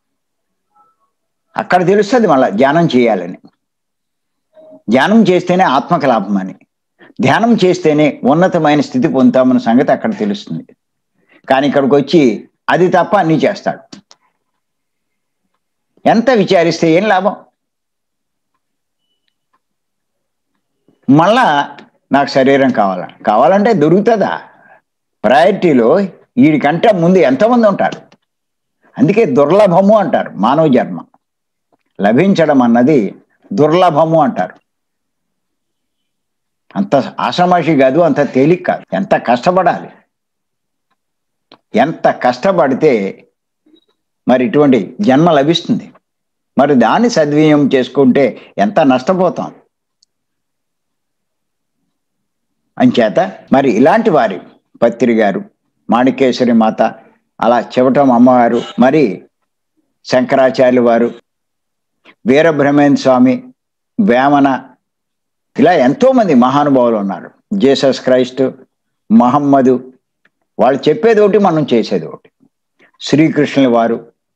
అక్కడ తెలుస్తుంది మళ్ళా ధ్యానం చేయాలని ధ్యానం చేస్తేనే ఆత్మక లాభం అని ధ్యానం చేస్తేనే ఉన్నతమైన స్థితి పొందుతామన్న సంగతి అక్కడ తెలుస్తుంది కానీ ఇక్కడికి వచ్చి అది తప్ప అన్నీ చేస్తాడు ఎంత విచారిస్తే ఏం లాభం మళ్ళా నాకు శరీరం కావాలా కావాలంటే దొరుకుతుందా ప్రయారిటీలో వీడికంటే ముందు ఎంతమంది ఉంటారు అందుకే దుర్లభము అంటారు మానవ జన్మ లభించడం అన్నది దుర్లభము అంటారు అంత ఆషమాషి కాదు అంత తేలిక కాదు ఎంత కష్టపడాలి ఎంత కష్టపడితే మరి ఇటువంటి జన్మ లభిస్తుంది మరి దాన్ని సద్వినియోగం చేసుకుంటే ఎంత నష్టపోతాం అంచేత మరి ఇలాంటి వారి పత్రి గారు మాణికేశ్వరి మాత అలా చెవటం అమ్మవారు మరి శంకరాచార్యులు వారు వీరబ్రహ్మేంద్ర స్వామి వేమన ఇలా ఎంతో మంది మహానుభావులు ఉన్నారు జీసస్ క్రైస్ట్ మహమ్మదు వాళ్ళు చెప్పేది ఒకటి మనం చేసేది ఒకటి శ్రీకృష్ణుల వారు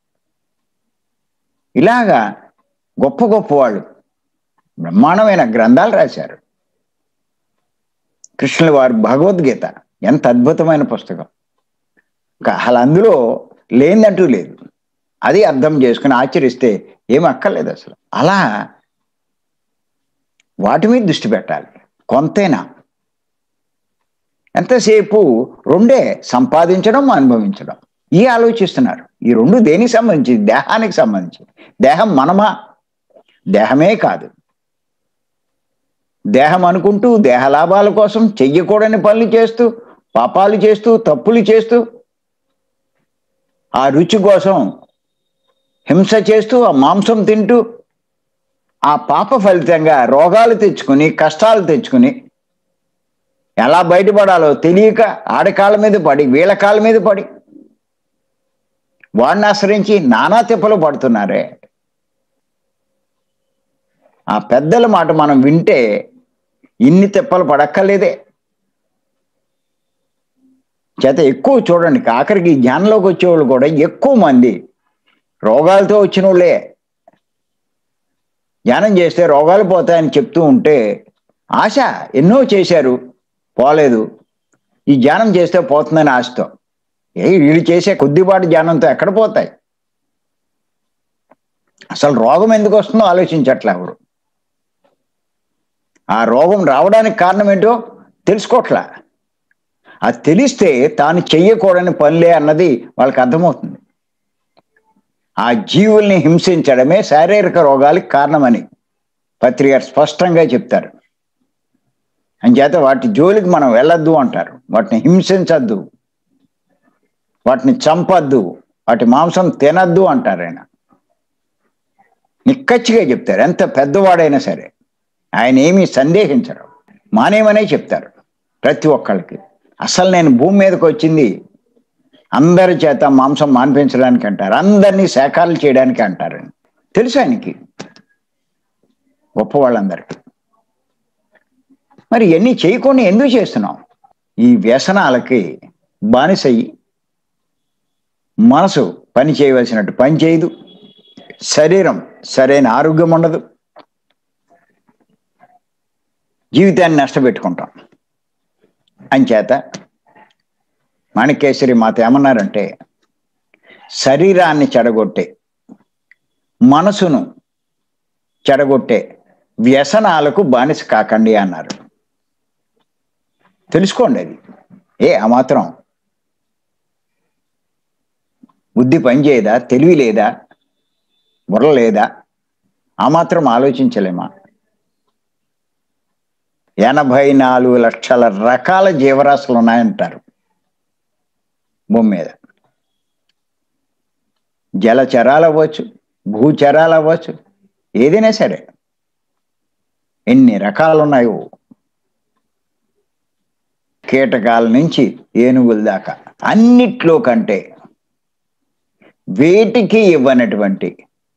ఇలాగా గొప్ప గొప్ప వాళ్ళు బ్రహ్మాండమైన గ్రంథాలు రాశారు కృష్ణుల వారి భగవద్గీత ఎంత అద్భుతమైన పుస్తకం కా- అసలు అందులో లేదంటూ లేదు అది అర్థం చేసుకుని ఆచరిస్తే ఏం అక్కర్లేదు అసలు అలా వాటి మీద దృష్టి పెట్టాలి కొంతైనా ఎంతసేపు రెండే సంపాదించడం అనుభవించడం ఈ ఆలోచిస్తున్నారు ఈ రెండు దేనికి సంబంధించి దేహానికి సంబంధించి దేహం మనమా దేహమే కాదు దేహం అనుకుంటూ దేహ లాభాల కోసం చెయ్యకూడని పనులు చేస్తూ పాపాలు చేస్తూ తప్పులు చేస్తూ ఆ రుచి కోసం హింస చేస్తూ ఆ మాంసం తింటూ ఆ పాప ఫలితంగా రోగాలు తెచ్చుకుని కష్టాలు తెచ్చుకుని ఎలా బయటపడాలో తెలియక ఆడకాళ్ళ మీద పడి వీళ్ళ కాళ్ళ మీద పడి వాడిని ఆశ్రయించి నానా తిప్పలు పడుతున్నారే ఆ పెద్దల మాట మనం వింటే ఇన్ని తిప్పలు పడక్కర్లేదే చేత ఎక్కువ చూడండి ఆఖరికి ఈ జ్ఞానంలోకి వచ్చేవాళ్ళు కూడా ఎక్కువ మంది రోగాలతో వచ్చిన వాళ్ళే ధ్యానం చేస్తే రోగాలు పోతాయని చెప్తూ ఉంటే ఆశ ఎన్నో చేశారు పోలేదు ఈ ధ్యానం చేస్తే పోతుందని ఆశతో ఏ వీళ్ళు చేసే కొద్దిపాటి ధ్యానంతో ఎక్కడ పోతాయి అసలు రోగం ఎందుకు వస్తుందో ఆలోచించట్లే ఎవరు ఆ రోగం రావడానికి కారణం ఏంటో తెలుసుకోవట్లా అది తెలిస్తే తాను చెయ్యకూడని పనులే అన్నది వాళ్ళకి అర్థమవుతుంది ఆ జీవుల్ని హింసించడమే శారీరక రోగాలకు కారణమని పత్రిక స్పష్టంగా చెప్తారు అంచేత వాటి జోలికి మనం వెళ్ళొద్దు అంటారు వాటిని హింసించద్దు వాటిని చంపద్దు వాటి మాంసం తినద్దు అంటారు ఆయన నిక్కచ్చిగా చెప్తారు ఎంత పెద్దవాడైనా సరే ఆయన ఏమీ సందేహించరు మానేమనే చెప్తారు ప్రతి ఒక్కళ్ళకి అసలు నేను భూమి మీదకి వచ్చింది అందరి చేత మాంసం మాన్పించడానికి అంటారు అందరినీ శాఖాలు చేయడానికి అంటారని తెలుసు ఆయనకి గొప్ప వాళ్ళందరికీ మరి ఇవన్నీ చేయకుండా ఎందుకు చేస్తున్నాం ఈ వ్యసనాలకి బానిసయ్యి మనసు పని చేయవలసినట్టు పని చేయదు శరీరం సరైన ఆరోగ్యం ఉండదు జీవితాన్ని నష్టపెట్టుకుంటాం అంచేత మాణికేశ్వరి మాత ఏమన్నారంటే శరీరాన్ని చెడగొట్టే మనసును చెడగొట్టే వ్యసనాలకు బానిస కాకండి అన్నారు తెలుసుకోండి అది ఏ ఆ మాత్రం బుద్ధి పనిచేయదా తెలివి లేదా బుర్ర లేదా ఆ మాత్రం ఆలోచించలేమా ఎనభై నాలుగు లక్షల రకాల జీవరాశులు ఉన్నాయంటారు భూమి మీద జలచరాలు అవ్వచ్చు భూచరాలు అవ్వచ్చు ఏదైనా సరే ఎన్ని రకాలు ఉన్నాయో కీటకాల నుంచి ఏనుగుల దాకా అన్నిట్లో కంటే వేటికి ఇవ్వనటువంటి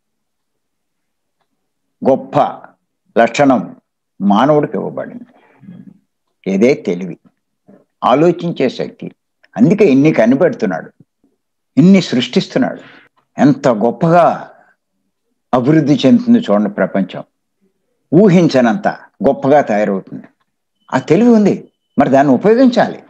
గొప్ప లక్షణం మానవుడికి ఇవ్వబడింది ఇదే తెలివి ఆలోచించే శక్తి అందుకే ఇన్ని కనిపెడుతున్నాడు ఇన్ని సృష్టిస్తున్నాడు ఎంత గొప్పగా అభివృద్ధి చెందుతుంది చూడండి ప్రపంచం ఊహించనంత గొప్పగా తయారవుతుంది ఆ తెలివి ఉంది మరి దాన్ని ఉపయోగించాలి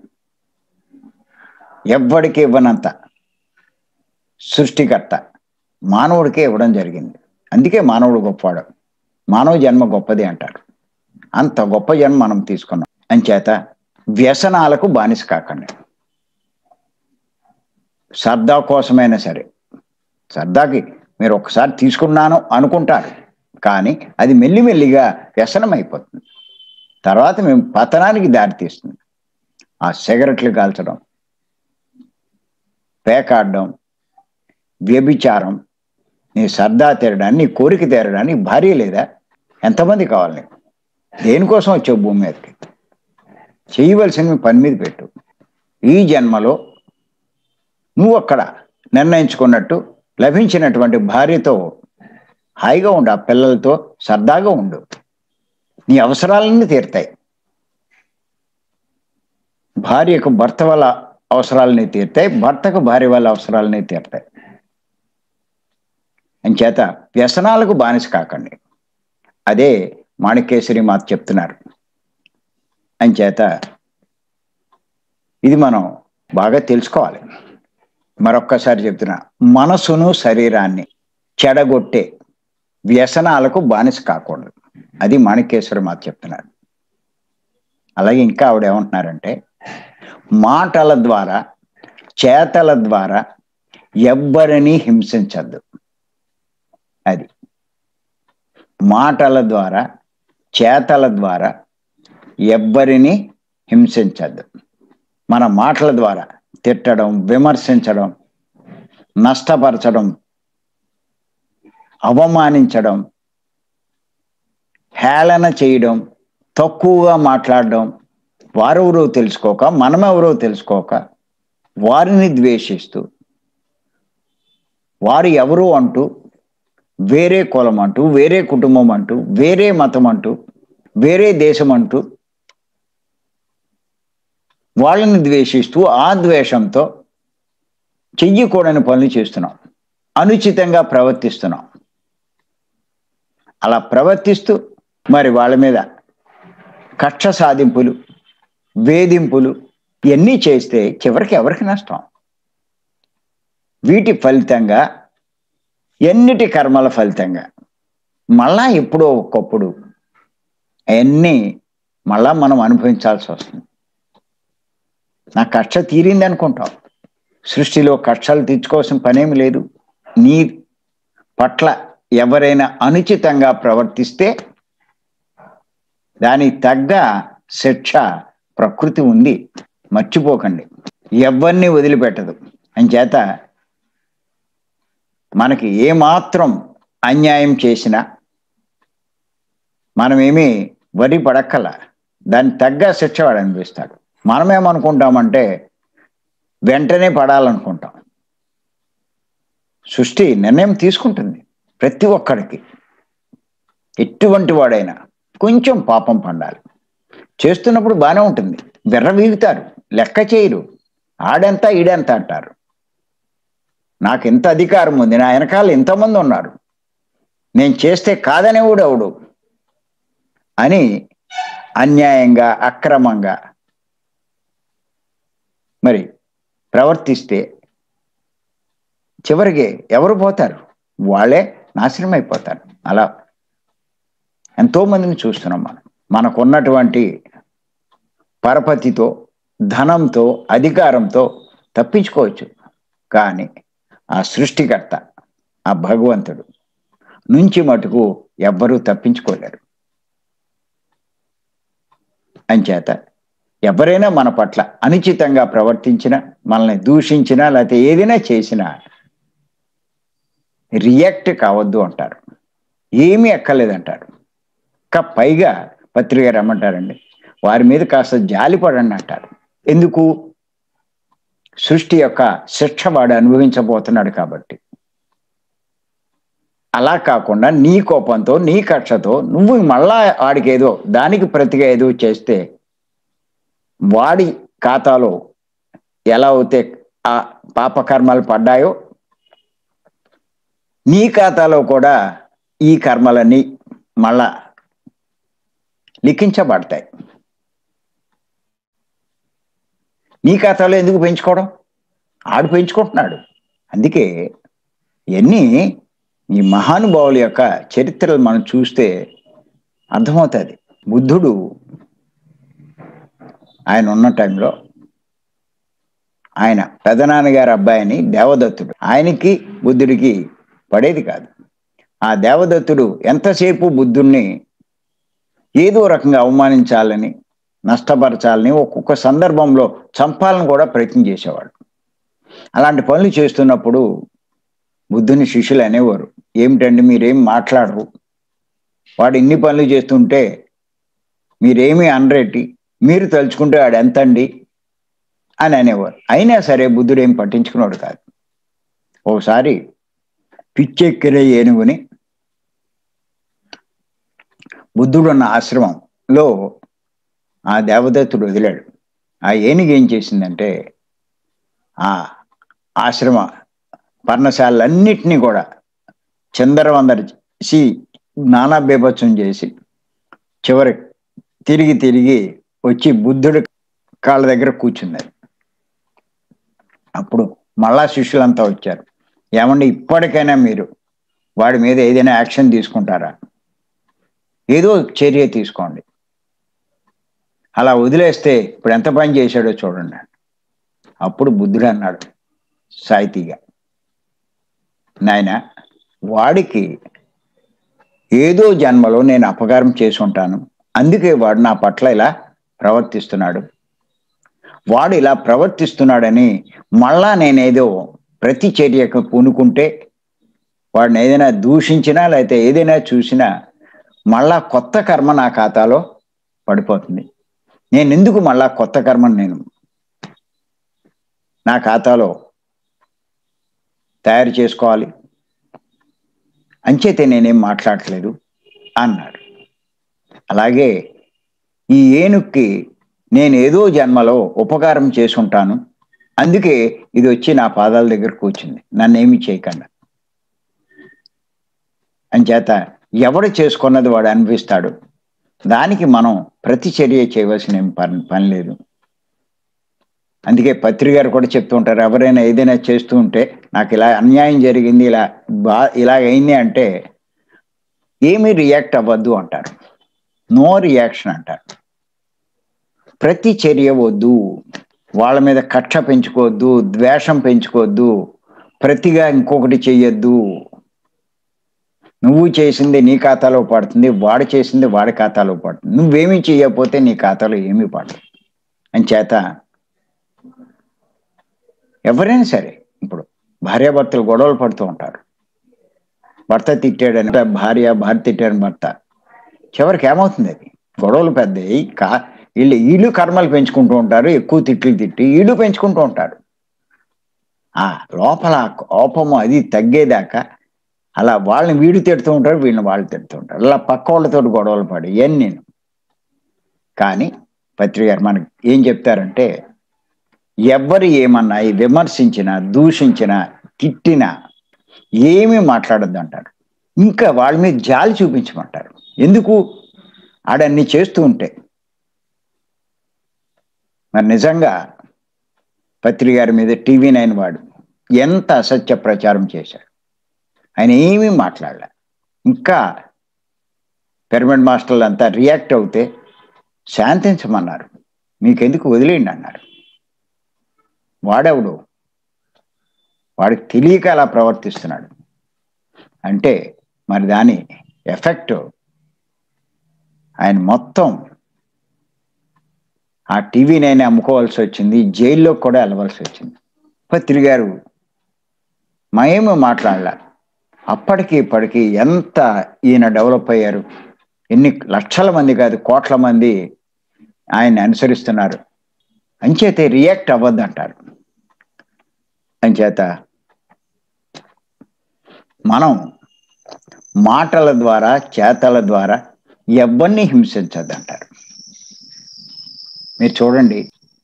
ఎవ్వడికి ఇవ్వనంత సృష్టికర్త మానవుడికే ఇవ్వడం జరిగింది అందుకే మానవుడు గొప్పవాడు మానవ జన్మ గొప్పది అంటారు అంత గొప్ప జన్మ మనం తీసుకున్నాం అంచేత వ్యసనాలకు బానిస కాకండి సర్దా కోసమైనా సరే సర్దాకి మీరు ఒకసారి తీసుకున్నాను అనుకుంటారు కానీ అది మెల్లిమెల్లిగా వ్యసనం అయిపోతుంది తర్వాత మేము పతనానికి దారితీస్తుంది ఆ సిగరెట్లు కాల్చడం పేకాడడం వ్యభిచారం నీ సర్దా తీరడానికి నీ కోరిక తీరడానికి భార్య లేదా ఎంతమంది కావాలి నీకు దేనికోసం వచ్చావు భూమి మీదకి చేయవలసిన పని మీద పెట్టు ఈ జన్మలో నువ్వు అక్కడ నిర్ణయించుకున్నట్టు లభించినటువంటి భార్యతో హాయిగా ఉండు ఆ పిల్లలతో సరదాగా ఉండు నీ అవసరాలన్నీ తీరుతాయి భార్యకు భర్త వల్ల అవసరాలని తీరుతాయి భర్తకు భార్య వాళ్ళ అవసరాలని తీరుతాయి అంచేత వ్యసనాలకు బానిస కాకండి అదే మాణికేశ్వరి మాత చెప్తున్నారు అంచేత ఇది మనం బాగా తెలుసుకోవాలి మరొక్కసారి చెప్తున్నా మనసును శరీరాన్ని చెడగొట్టే వ్యసనాలకు బానిస కాకూడదు అది మాణికేశ్వర మాత చెప్తున్నారు అలాగే ఇంకా ఆవిడ ఏమంటున్నారంటే మాటల ద్వారా చేతల ద్వారా ఎవ్వరిని హింసించద్దు అది మాటల ద్వారా చేతల ద్వారా ఎవ్వరిని హింసించద్దు మన మాటల ద్వారా తిట్టడం విమర్శించడం నష్టపరచడం అవమానించడం హేళన చేయడం తక్కువగా మాట్లాడడం వారెవరో తెలుసుకోక మనమెవరో తెలుసుకోక వారిని ద్వేషిస్తూ వారు ఎవరు అంటూ వేరే కులం అంటూ వేరే కుటుంబం అంటూ వేరే మతం అంటూ వేరే దేశం అంటూ వాళ్ళని ద్వేషిస్తూ ఆ ద్వేషంతో చెయ్యకూడని పనులు చేస్తున్నాం అనుచితంగా ప్రవర్తిస్తున్నాం అలా ప్రవర్తిస్తూ మరి వాళ్ళ మీద కక్ష సాధింపులు వేధింపులు ఇవన్నీ చేస్తే చివరికి ఎవరికి నష్టం వీటి ఫలితంగా ఎన్నిటి కర్మల ఫలితంగా మళ్ళా ఎప్పుడో ఒకప్పుడు అవన్నీ మళ్ళా మనం అనుభవించాల్సి వస్తుంది నా కక్ష తీరింది అనుకుంటాం సృష్టిలో కక్షలు తీర్చుకోవాల్సిన పనేమి లేదు నీ పట్ల ఎవరైనా అనుచితంగా ప్రవర్తిస్తే దానికి తగ్గ శిక్ష ప్రకృతి ఉంది మర్చిపోకండి ఎవరిని వదిలిపెట్టదు అంచేత మనకి ఏమాత్రం అన్యాయం చేసినా మనమేమీ వరి పడక్కల దానికి తగ్గ శిక్ష వాడు అనిపిస్తాడు మనమేమనుకుంటామంటే వెంటనే పడాలనుకుంటాం సృష్టి నిర్ణయం తీసుకుంటుంది ప్రతి ఒక్కడికి ఎటువంటి వాడైనా కొంచెం పాపం పండాలి చేస్తున్నప్పుడు బాగానే ఉంటుంది వెర్ర వీగుతారు లెక్క చేయరు ఆడెంత ఈడెంత అంటారు నాకు ఎంత అధికారం ఉంది నా వెనకాల ఎంతమంది ఉన్నారు నేను చేస్తే కాదనేవాడు ఎవడు అని అన్యాయంగా అక్రమంగా మరి ప్రవర్తిస్తే చివరికి ఎవరు పోతారు వాళ్ళే నాశనం అయిపోతారు అలా ఎంతో మందిని చూస్తున్నాం మనం మనకున్నటువంటి పరపతితో ధనంతో అధికారంతో తప్పించుకోవచ్చు కానీ ఆ సృష్టికర్త ఆ భగవంతుడు నుంచి మటుకు ఎవ్వరూ తప్పించుకోలేరు అంచేత ఎవరైనా మన పట్ల అనుచితంగా ప్రవర్తించినా మనల్ని దూషించినా లేకపోతే ఏదైనా చేసినా రియాక్ట్ కావద్దు అంటారు ఏమీ ఎక్కలేదంటారు ఇంకా పైగా పత్రిక రమ్మంటారండి వారి మీద కాస్త జాలిపడండి అంటారు ఎందుకు సృష్టి యొక్క శిక్ష వాడు అనుభవించబోతున్నాడు కాబట్టి అలా కాకుండా నీ కోపంతో నీ కక్షతో నువ్వు మళ్ళా వాడికి ఏదో దానికి ప్రతిగా ఏదో చేస్తే వాడి ఖాతాలో ఎలా అయితే ఆ పాపకర్మలు పడ్డాయో నీ ఖాతాలో కూడా ఈ కర్మలన్నీ మళ్ళా లిఖించబడతాయి నీ ఖాతాలో ఎందుకు పెంచుకోవడం ఆడు పెంచుకుంటున్నాడు అందుకే ఇవన్నీ ఈ మహానుభావుల యొక్క చరిత్రలు మనం చూస్తే అర్థమవుతుంది బుద్ధుడు ఆయన ఉన్న టైంలో ఆయన పెదనాన్నగారి అబ్బాయిని దేవదత్తుడు ఆయనకి బుద్ధుడికి పడేది కాదు ఆ దేవదత్తుడు ఎంతసేపు బుద్ధుణ్ణి ఏదో రకంగా అవమానించాలని నష్టపరచాలని ఒక్కొక్క సందర్భంలో చంపాలని కూడా ప్రయత్నం చేసేవాడు అలాంటి పనులు చేస్తున్నప్పుడు బుద్ధుని శిష్యులు అనేవారు ఏమిటండి మీరేం మాట్లాడరు వాడు ఇన్ని పనులు చేస్తుంటే మీరేమి అనరేటి మీరు తలుచుకుంటే వాడు ఎంతండి అని అనేవారు అయినా సరే బుద్ధుడు ఏం పట్టించుకున్నాడు కాదు ఒకసారి పిచ్చెక్కిరే ఏనుగుని బుద్ధుడు ఉన్న ఆశ్రమంలో ఆ దేవదత్తుడు వదిలాడు ఆ ఏనుగు ఏం చేసిందంటే ఆ ఆశ్రమ పర్ణశాలన్నిటినీ కూడా చందరవందర చేసి నానా బీభత్సం చేసి చివరి తిరిగి తిరిగి వచ్చి బుద్ధుడి కాళ్ళ దగ్గర కూర్చుంది అప్పుడు మళ్ళా శిష్యులంతా వచ్చారు ఏమండి ఇప్పటికైనా మీరు వాడి మీద ఏదైనా యాక్షన్ తీసుకుంటారా ఏదో చర్య తీసుకోండి అలా వదిలేస్తే ఇప్పుడు ఎంత పని చేశాడో చూడండి అప్పుడు బుద్ధుడు అన్నాడు సాయితీగా నాయన వాడికి ఏదో జన్మలో నేను అపకారం చేసి ఉంటాను అందుకే వాడు నా పట్ల ఇలా ప్రవర్తిస్తున్నాడు వాడు ఇలా ప్రవర్తిస్తున్నాడని మళ్ళా నేనేదో ప్రతి చర్యకు పూనుకుంటే వాడిని ఏదైనా దూషించినా లేకపోతే ఏదైనా చూసినా మళ్ళా కొత్త కర్మ నా ఖాతాలో పడిపోతుంది నేను ఎందుకు మళ్ళా కొత్త కర్మను నేను నా ఖాతాలో తయారు చేసుకోవాలి అంచేతే నేనేం మాట్లాడట్లేదు అన్నాడు అలాగే ఈ ఏనుక్కి నేను ఏదో జన్మలో ఉపకారం చేసుంటాను అందుకే ఇది వచ్చి నా పాదాల దగ్గర కూర్చుంది నన్నేమి చేయకుండా అంచేత ఎవడు చేసుకున్నది వాడు అనిపిస్తాడు దానికి మనం ప్రతిచర్య చేయవలసిన ఏం పని పని లేదు అందుకే పత్రి గారు కూడా చెప్తూ ఉంటారు ఎవరైనా ఏదైనా చేస్తూ ఉంటే నాకు ఇలా అన్యాయం జరిగింది ఇలా బా ఇలా అయింది అంటే ఏమీ రియాక్ట్ అవ్వద్దు అంటారు నో రియాక్షన్ అంటారు ప్రతి చర్య వద్దు వాళ్ళ మీద కక్ష పెంచుకోవద్దు ద్వేషం పెంచుకోవద్దు ప్రతిగా ఇంకొకటి చెయ్యొద్దు నువ్వు చేసింది నీ ఖాతాలో పడుతుంది వాడు చేసింది వాడి ఖాతాలో పడుతుంది నువ్వేమీ చేయకపోతే నీ ఖాతాలో ఏమీ పడదు అని చేత ఎవరైనా సరే ఇప్పుడు భార్యాభర్తలు గొడవలు పడుతూ ఉంటారు భర్త తిట్టాడని భార్య భార్య తిట్టాడని భర్త చివరికి ఏమవుతుంది అది గొడవలు పెద్దవి కా వీళ్ళు వీళ్ళు కర్మలు పెంచుకుంటూ ఉంటారు ఎక్కువ తిట్లు తిట్టి వీళ్ళు పెంచుకుంటూ ఉంటారు ఆ లోపల కోపము అది తగ్గేదాకా అలా వాళ్ళని వీడు తిడుతూ ఉంటారు వీళ్ళని వాళ్ళు తిడుతూ ఉంటారు అలా పక్క వాళ్ళతో గొడవలు పడి ఇవన్నీ నేను కానీ పత్రిక గారు మనకి ఏం చెప్తారంటే ఎవ్వరు ఏమన్నా విమర్శించినా దూషించినా తిట్టినా ఏమీ మాట్లాడద్దు అంటారు ఇంకా వాళ్ళ మీద జాలి చూపించమంటారు ఎందుకు ఆడన్ని చేస్తూ ఉంటే మరి నిజంగా పత్రి గారి మీద టీవీ నైన్ వాడు ఎంత అసత్య ప్రచారం చేశాడు ఆయన ఏమీ మాట్లాడలే ఇంకా పిరమిడ్ మాస్టర్లు అంతా రియాక్ట్ అవుతే శాంతించమన్నారు మీకెందుకు వదిలేయండి అన్నారు వాడెవడు వాడికి తెలియక అలా ప్రవర్తిస్తున్నాడు అంటే మరి దాని ఎఫెక్ట్ ఆయన మొత్తం ఆ టీవీనైనా అమ్ముకోవాల్సి వచ్చింది జైల్లో కూడా వెళ్ళవలసి వచ్చింది పత్రి గారు మయేమో మాట్లాడలే అప్పటికి ఇప్పటికి ఎంత ఈయన డెవలప్ అయ్యారు ఎన్ని లక్షల మంది కాదు కోట్ల మంది ఆయన్ని అనుసరిస్తున్నారు అంచేతే రియాక్ట్ అవ్వద్దు అంటారు అంచేత మనం మాటల ద్వారా చేతల ద్వారా ఎవరిని హింసించద్దు అంటారు మీరు చూడండి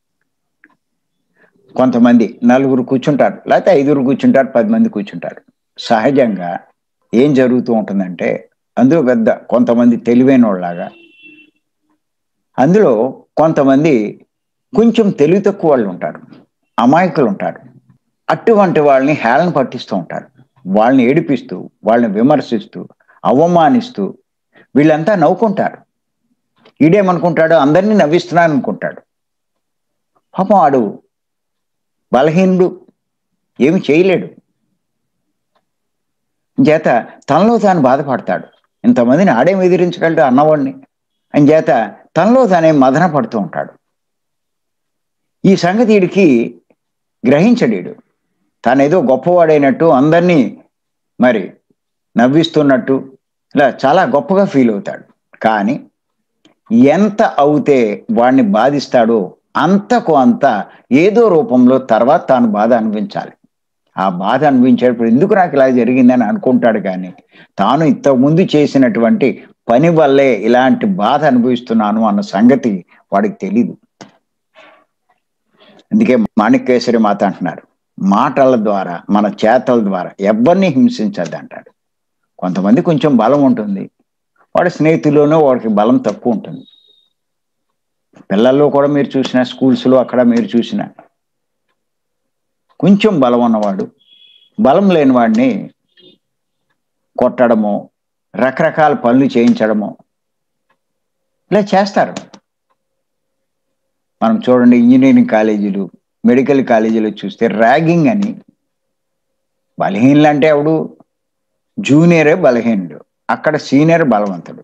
కొంతమంది నలుగురు కూర్చుంటారు లేకపోతే ఐదుగురు కూర్చుంటారు పది మంది కూర్చుంటారు సహజంగా ఏం జరుగుతూ ఉంటుందంటే అందులో పెద్ద కొంతమంది తెలివైన వాళ్ళలాగా అందులో కొంతమంది కొంచెం తెలివి తక్కువ వాళ్ళు ఉంటారు అమాయకులు ఉంటారు అటువంటి వాళ్ళని హేళన పట్టిస్తూ ఉంటారు వాళ్ళని ఏడిపిస్తూ వాళ్ళని విమర్శిస్తూ అవమానిస్తూ వీళ్ళంతా నవ్వుకుంటారు ఈడేమనుకుంటాడు అందరినీ నవ్విస్తున్నాను అనుకుంటాడు పాపం ఆడు బలహీనుడు ఏమి చేయలేడు చేత తనలో తాను బాధపడతాడు ఇంతమందిని ఆడేం ఎదిరించగలడు అన్నవాడిని అని చేత తనలో తానే మదన పడుతూ ఉంటాడు ఈ సంగతి వీడికి గ్రహించడీడు తానేదో గొప్పవాడైనట్టు అందరినీ మరి నవ్విస్తున్నట్టు ఇలా చాలా గొప్పగా ఫీల్ అవుతాడు కానీ ఎంత అవుతే వాడిని బాధిస్తాడో అంతకు అంత ఏదో రూపంలో తర్వాత తాను బాధ అనిపించాలి ఆ బాధ అనిపించేటప్పుడు ఎందుకు నాకు ఇలా జరిగిందని అనుకుంటాడు కానీ తాను ఇంతకుముందు చేసినటువంటి పని వల్లే ఇలాంటి బాధ అనుభవిస్తున్నాను అన్న సంగతి వాడికి తెలీదు అందుకే మాణిక్యేశ్వరి మాత అంటున్నారు మాటల ద్వారా మన చేతల ద్వారా ఎవరిని హింసించద్దు అంటాడు కొంతమంది కొంచెం బలం ఉంటుంది వాడి స్నేహితుల్లోనూ వాడికి బలం తక్కువ ఉంటుంది పిల్లల్లో కూడా మీరు చూసిన స్కూల్స్లో అక్కడ మీరు చూసిన కొంచెం బలం ఉన్నవాడు బలం లేని వాడిని కొట్టడము రకరకాల పనులు చేయించడము ఇలా చేస్తారు మనం చూడండి ఇంజనీరింగ్ కాలేజీలు మెడికల్ కాలేజీలు చూస్తే ర్యాగింగ్ అని బలహీనలు అంటే ఎవడు జూనియరే బలహీనుడు అక్కడ సీనియర్ బలవంతుడు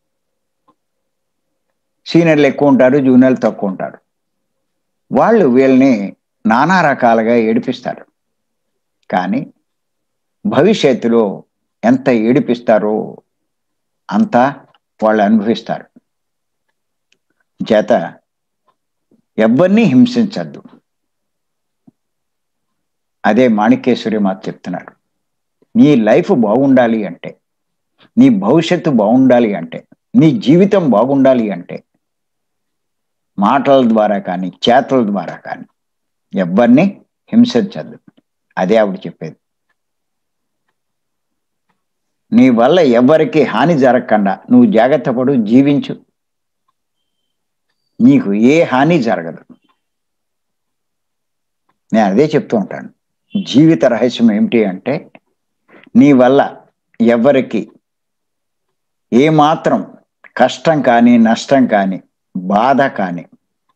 సీనియర్లు ఎక్కువ ఉంటారు జూనియర్లు తక్కువ ఉంటారు వాళ్ళు వీళ్ళని నానా రకాలుగా ఏడిపిస్తారు కానీ భవిష్యత్తులో ఎంత ఏడిపిస్తారో అంతా వాళ్ళు అనుభవిస్తారు చేత ఎవరిని హింసించద్దు అదే మాణిక్యేశ్వరి మాత చెప్తున్నారు నీ లైఫ్ బాగుండాలి అంటే నీ భవిష్యత్తు బాగుండాలి అంటే నీ జీవితం బాగుండాలి అంటే మాటల ద్వారా కానీ చేతల ద్వారా కానీ ఎవరిని హింసించద్దు అదే ఆవిడ చెప్పేది నీ వల్ల ఎవరికి హాని జరగకుండా నువ్వు జాగ్రత్త పడు జీవించు నీకు ఏ హాని జరగదు నేను అదే చెప్తూ ఉంటాను జీవిత రహస్యం ఏమిటి అంటే నీ వల్ల ఎవరికి ఏమాత్రం కష్టం కానీ నష్టం కానీ బాధ కానీ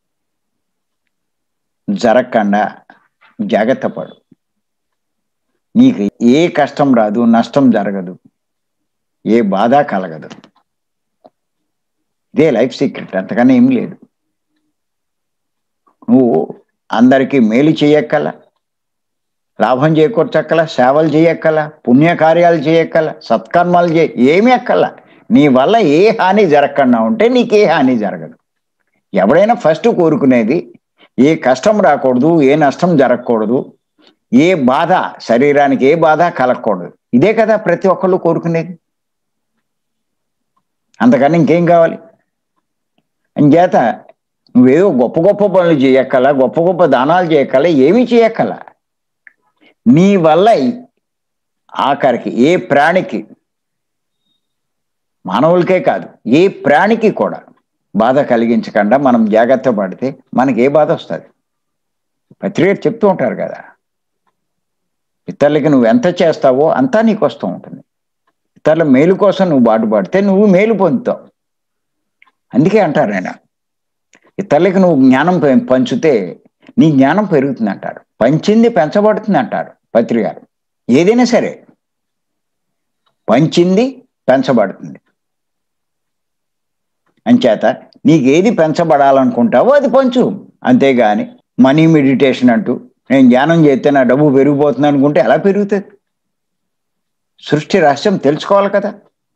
జరగకుండా జాగ్రత్త పడు నీకు ఏ కష్టం రాదు నష్టం జరగదు ఏ బాధ కలగదు ఇదే లైఫ్ సీక్రెట్ అంతకన్నా ఏం లేదు నువ్వు అందరికీ మేలు చేయక్కల లాభం చేకూర్చక్కల సేవలు చేయక్కల పుణ్యకార్యాలు చేయక్కల సత్కర్మాలు చేయ ఏమీ ఎక్కల నీ వల్ల ఏ హాని జరగకుండా ఉంటే నీకే హాని జరగదు ఎవడైనా ఫస్ట్ కోరుకునేది ఏ కష్టం రాకూడదు ఏ నష్టం జరగకూడదు ఏ బాధ శరీరానికి ఏ బాధ కలగకూడదు ఇదే కదా ప్రతి ఒక్కళ్ళు కోరుకునేది అంతకన్నా ఇంకేం కావాలి అంచేత నువ్వేదో గొప్ప గొప్ప పనులు చేయక్కల గొప్ప గొప్ప దానాలు చేయక్కల ఏమీ చేయక్కల నీ వల్ల ఆఖరికి ఏ ప్రాణికి మానవులకే కాదు ఏ ప్రాణికి కూడా బాధ కలిగించకుండా మనం జాగ్రత్త పడితే మనకి ఏ బాధ వస్తుంది పత్రిక చెప్తూ ఉంటారు కదా ఇతరులకి నువ్వు ఎంత చేస్తావో అంతా నీకు వస్తూ ఉంటుంది ఇతరుల మేలు కోసం నువ్వు బాటుపడితే నువ్వు మేలు పొందుతావు అందుకే అంటారు ఆయన ఇతరులకి నువ్వు జ్ఞానం పె- పంచితే నీ జ్ఞానం పెరుగుతుంది అంటారు పంచింది పెంచబడుతుంది అంటారు పత్రిక ఏదైనా సరే పంచింది పెంచబడుతుంది అంచేత నీకు ఏది పెంచబడాలనుకుంటావో అది పంచు అంతేగాని మనీ మెడిటేషన్ అంటూ నేను ధ్యానం చేస్తే నా డబ్బు పెరిగిపోతుంది అనుకుంటే ఎలా పెరుగుతుంది సృష్టి రహస్యం తెలుసుకోవాలి కదా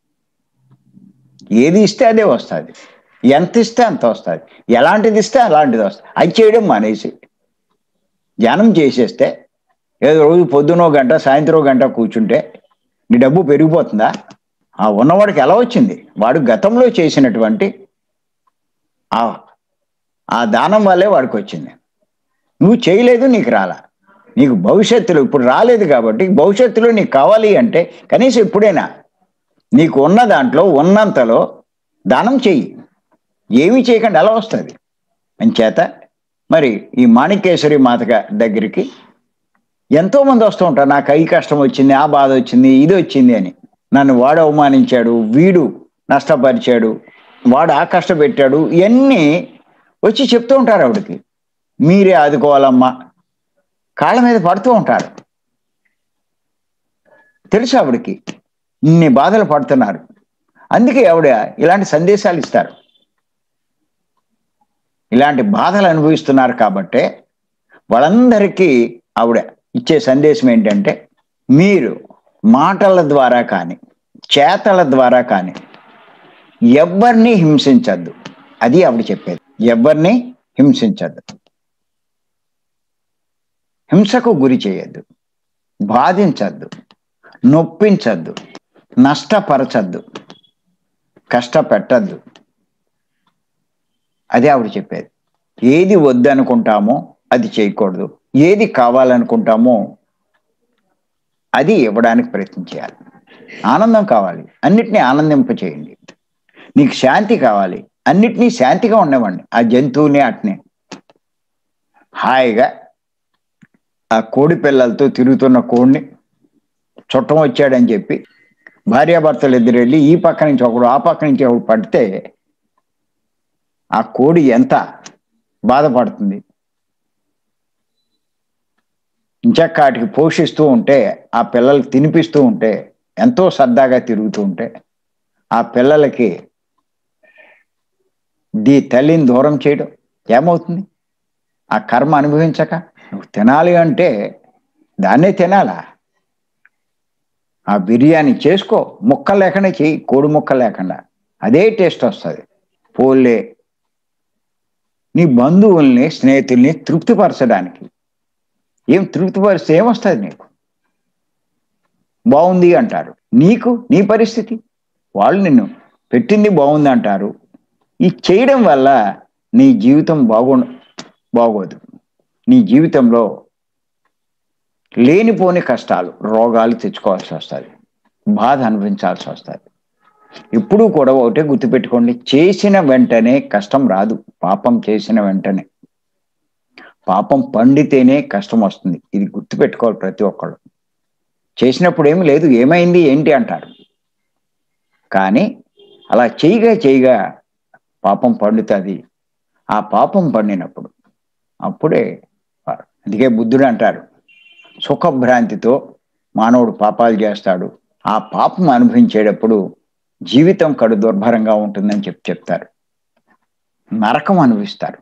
ఏది ఇస్తే అదే వస్తుంది ఎంత ఇస్తే అంత వస్తుంది ఎలాంటిది ఇస్తే అలాంటిది వస్తుంది అది చేయడం మానేసి ధ్యానం చేసేస్తే ఏదో రోజు పొద్దునో గంట సాయంత్రం గంట కూర్చుంటే నీ డబ్బు పెరిగిపోతుందా ఆ ఉన్నవాడికి ఎలా వచ్చింది వాడు గతంలో చేసినటువంటి ఆ ఆ దానం వల్లే వాడికి వచ్చింది నువ్వు చేయలేదు నీకు రాలా నీకు భవిష్యత్తులో ఇప్పుడు రాలేదు కాబట్టి భవిష్యత్తులో నీకు కావాలి అంటే కనీసం ఎప్పుడైనా నీకు ఉన్న దాంట్లో ఉన్నంతలో దానం చెయ్యి ఏమీ చేయకుండా ఎలా వస్తుంది అంచేత మరి ఈ మాణికేశ్వరి మాతగా దగ్గరికి ఎంతో మంది వస్తూ ఉంటారు నాకు ఈ కష్టం వచ్చింది ఆ బాధ వచ్చింది ఇది వచ్చింది అని నన్ను వాడు అవమానించాడు వీడు నష్టపరిచాడు వాడు ఆ కష్టపెట్టాడు ఇవన్నీ వచ్చి చెప్తూ ఉంటారు ఆవిడకి మీరే ఆదుకోవాలమ్మా కాళ్ళ మీద పడుతూ ఉంటారు తెలుసు ఆవిడకి ఇన్ని బాధలు పడుతున్నారు అందుకే ఆవిడ ఇలాంటి సందేశాలు ఇస్తారు ఇలాంటి బాధలు అనుభవిస్తున్నారు కాబట్టే వాళ్ళందరికీ ఆవిడ ఇచ్చే సందేశం ఏంటంటే మీరు మాటల ద్వారా కానీ చేతల ద్వారా కానీ ఎవరిని హింసించద్దు అది ఆవిడ చెప్పేది ఎవరిని హింసించద్దు హింసకు గురి చేయొద్దు బాధించద్దు నొప్పించద్దు నష్టపరచద్దు కష్టపెట్టద్దు అదే ఆవిడ చెప్పేది ఏది వద్దనుకుంటామో అది చేయకూడదు ఏది కావాలనుకుంటామో అది ఇవ్వడానికి ప్రయత్నం చేయాలి ఆనందం కావాలి అన్నిటినీ ఆనందింప చేయండి నీకు శాంతి కావాలి అన్నిటినీ శాంతిగా ఉండేవాడిని ఆ జంతువుని అట్నే హాయిగా ఆ కోడి పిల్లలతో తిరుగుతున్న కోడిని చుట్టం వచ్చాడని చెప్పి భార్యాభర్తలు ఇద్దరు వెళ్ళి ఈ పక్క నుంచి ఒకడు ఆ పక్క నుంచి ఒకడు పడితే ఆ కోడి ఎంత బాధపడుతుంది ఇంచక్క వాటికి పోషిస్తూ ఉంటే ఆ పిల్లలకి తినిపిస్తూ ఉంటే ఎంతో సరదాగా తిరుగుతూ ఉంటే ఆ పిల్లలకి దీ తల్లిని దూరం చేయడం ఏమవుతుంది ఆ కర్మ అనుభవించక నువ్వు తినాలి అంటే దాన్నే తినాలా ఆ బిర్యానీ చేసుకో ముక్క లేకుండా చెయ్యి కోడి ముక్క లేకుండా అదే టేస్ట్ వస్తుంది పోలే నీ బంధువుల్ని స్నేహితుల్ని తృప్తిపరచడానికి ఏం తృప్తిపరిస్తే ఏమొస్తుంది నీకు బాగుంది అంటారు నీకు నీ పరిస్థితి వాళ్ళు నిన్ను పెట్టింది బాగుంది అంటారు ఈ చేయడం వల్ల నీ జీవితం బాగు బాగోదు నీ జీవితంలో లేనిపోని కష్టాలు రోగాలు తెచ్చుకోవాల్సి వస్తుంది బాధ అనిపించాల్సి వస్తుంది ఇప్పుడు కూడా ఒకటే గుర్తుపెట్టుకోండి చేసిన వెంటనే కష్టం రాదు పాపం చేసిన వెంటనే పాపం పండితేనే కష్టం వస్తుంది ఇది గుర్తుపెట్టుకోవాలి ప్రతి ఒక్కళ్ళు చేసినప్పుడు ఏమి లేదు ఏమైంది ఏంటి అంటారు కానీ అలా చేయగా చేయగా పాపం పండుతుంది ఆ పాపం పండినప్పుడు అప్పుడే అందుకే బుద్ధుడు అంటారు సుఖభ్రాంతితో మానవుడు పాపాలు చేస్తాడు ఆ పాపం అనుభవించేటప్పుడు జీవితం కడు దుర్భరంగా ఉంటుందని చెప్పి చెప్తారు నరకం అనుభవిస్తారు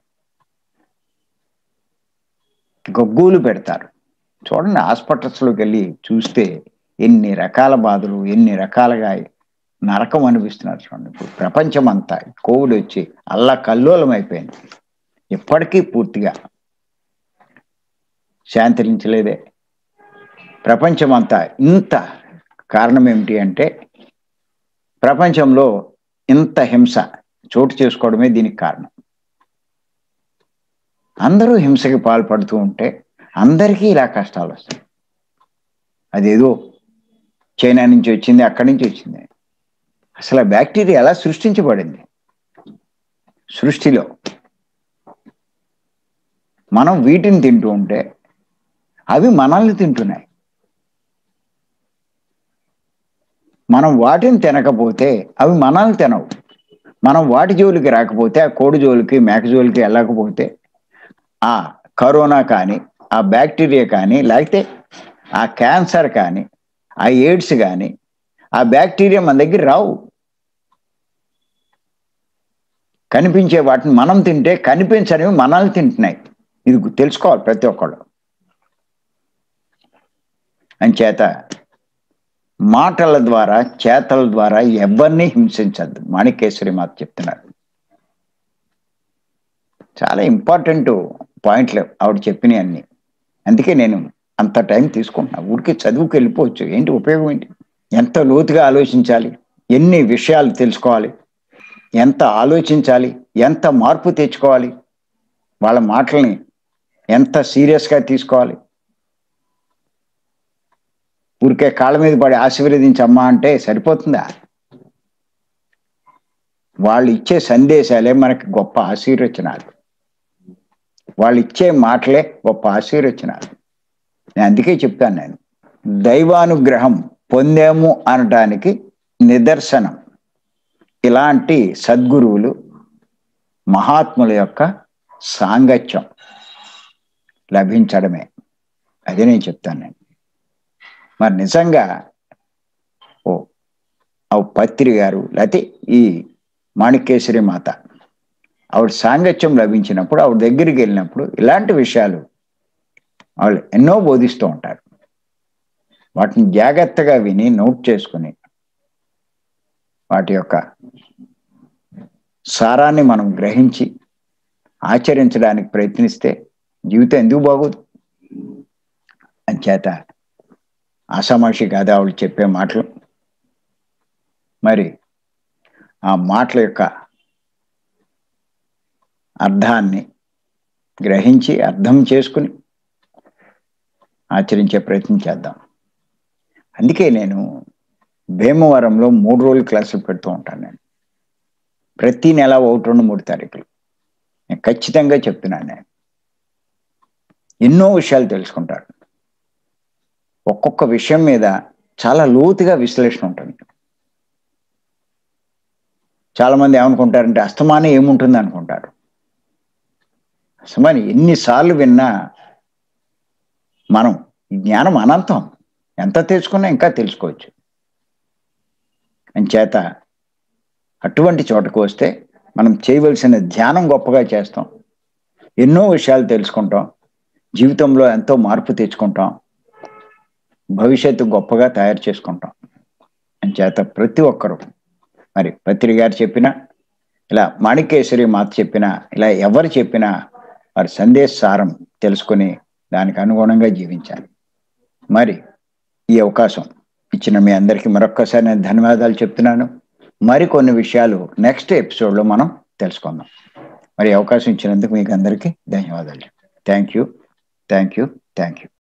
గగ్గూలు పెడతారు చూడండి హాస్పిటల్స్లోకి వెళ్ళి చూస్తే ఎన్ని రకాల బాధలు ఎన్ని రకాలుగా నరకం అనిపిస్తున్నారు చూడండి ఇప్పుడు ప్రపంచం అంతా కోవిడ్ వచ్చి అల్లా కల్లోలం అయిపోయింది ఇప్పటికీ పూర్తిగా శాంతించలేదే ప్రపంచం అంతా ఇంత కారణం ఏమిటి అంటే ప్రపంచంలో ఇంత హింస చోటు చేసుకోవడమే దీనికి కారణం అందరూ హింసకి పాల్పడుతూ ఉంటే అందరికీ ఇలా కష్టాలు వస్తాయి అదేదో చైనా నుంచి వచ్చింది అక్కడి నుంచి వచ్చింది అసలు ఆ బ్యాక్టీరియా ఎలా సృష్టించబడింది సృష్టిలో మనం వీటిని తింటూ ఉంటే అవి మనల్ని తింటున్నాయి మనం వాటిని తినకపోతే అవి మనల్ని తినవు మనం వాటి జోలికి రాకపోతే ఆ కోడి జోలికి మేక జోలికి వెళ్ళకపోతే ఆ కరోనా కానీ ఆ బ్యాక్టీరియా కానీ లేకపోతే ఆ క్యాన్సర్ కానీ ఆ ఎయిడ్స్ కానీ ఆ బ్యాక్టీరియా మన దగ్గర రావు కనిపించే వాటిని మనం తింటే కనిపించనివి మనల్ని తింటున్నాయి ఇది తెలుసుకోవాలి ప్రతి ఒక్కళ్ళు అంచేత మాటల ద్వారా చేతల ద్వారా ఎవరిని హింసించద్దు మాణికేశ్వరి మాత చెప్తున్నారు చాలా ఇంపార్టెంట్ పాయింట్లు ఆవిడ చెప్పినవి అన్ని అందుకే నేను అంత టైం తీసుకుంటున్నా ఊరికి చదువుకు వెళ్ళిపోవచ్చు ఏంటి ఉపయోగం ఏంటి ఎంత లోతుగా ఆలోచించాలి ఎన్ని విషయాలు తెలుసుకోవాలి ఎంత ఆలోచించాలి ఎంత మార్పు తెచ్చుకోవాలి వాళ్ళ మాటల్ని ఎంత సీరియస్గా తీసుకోవాలి ఊరికే కాళ్ళ మీద పడి ఆశీర్వదించమ్మా అంటే సరిపోతుందా వాళ్ళు ఇచ్చే సందేశాలే మనకి గొప్ప ఆశీర్వచనాలు వాళ్ళు ఇచ్చే మాటలే గొప్ప ఆశీర్వచనాలు నేను అందుకే చెప్తాను నేను దైవానుగ్రహం పొందాము అనటానికి నిదర్శనం ఇలాంటి సద్గురువులు మహాత్ముల యొక్క సాంగత్యం లభించడమే అది నేను చెప్తాను నేను మరి నిజంగా ఓ ఆ పత్రి గారు లేకపోతే ఈ మాణికేశ్వరి మాత ఆవిడ సాంగత్యం లభించినప్పుడు ఆవిడ దగ్గరికి వెళ్ళినప్పుడు ఇలాంటి విషయాలు వాళ్ళు ఎన్నో బోధిస్తూ ఉంటారు వాటిని జాగ్రత్తగా విని నోట్ చేసుకుని వాటి యొక్క సారాన్ని మనం గ్రహించి ఆచరించడానికి ప్రయత్నిస్తే జీవితం ఎందుకు బాగోదు అంచేత ఆషామాషి కాదు ఆవిడ చెప్పే మాటలు మరి ఆ మాటల యొక్క అర్థాన్ని గ్రహించి అర్థం చేసుకుని ఆచరించే ప్రయత్నం చేద్దాం అందుకే నేను భీమవరంలో మూడు రోజులు క్లాసులు పెడుతూ ఉంటాను నేను ప్రతి నెల ఒకటి రెండు మూడు తారీఖులు నేను ఖచ్చితంగా చెప్తున్నాను నేను ఎన్నో విషయాలు తెలుసుకుంటారు ఒక్కొక్క విషయం మీద చాలా లోతుగా విశ్లేషణ ఉంటుంది చాలా మంది ఏమనుకుంటారంటే అస్తమానం ఏముంటుంది అనుకుంటారు అస్తమానం ఎన్నిసార్లు విన్నా మనం ఈ జ్ఞానం అనంతం ఎంత తెలుసుకున్నా ఇంకా తెలుసుకోవచ్చు అంచేత అటువంటి చోటకు వస్తే మనం చేయవలసిన ధ్యానం గొప్పగా చేస్తాం ఎన్నో విషయాలు తెలుసుకుంటాం జీవితంలో ఎంతో మార్పు తెచ్చుకుంటాం భవిష్యత్తు గొప్పగా తయారు చేసుకుంటాం అంచేత ప్రతి ఒక్కరూ మరి పత్రి గారు చెప్పిన ఇలా మాణికేశ్వరి మాత చెప్పిన ఇలా ఎవరు చెప్పినా వారి సందేశ సారం తెలుసుకుని దానికి అనుగుణంగా జీవించాలి మరి ఈ అవకాశం ఇచ్చిన మీ అందరికీ మరొక్కసారి నేను ధన్యవాదాలు చెప్తున్నాను మరికొన్ని విషయాలు నెక్స్ట్ ఎపిసోడ్లో మనం తెలుసుకుందాం మరి అవకాశం ఇచ్చినందుకు మీకు అందరికీ ధన్యవాదాలు thank you thank you thank you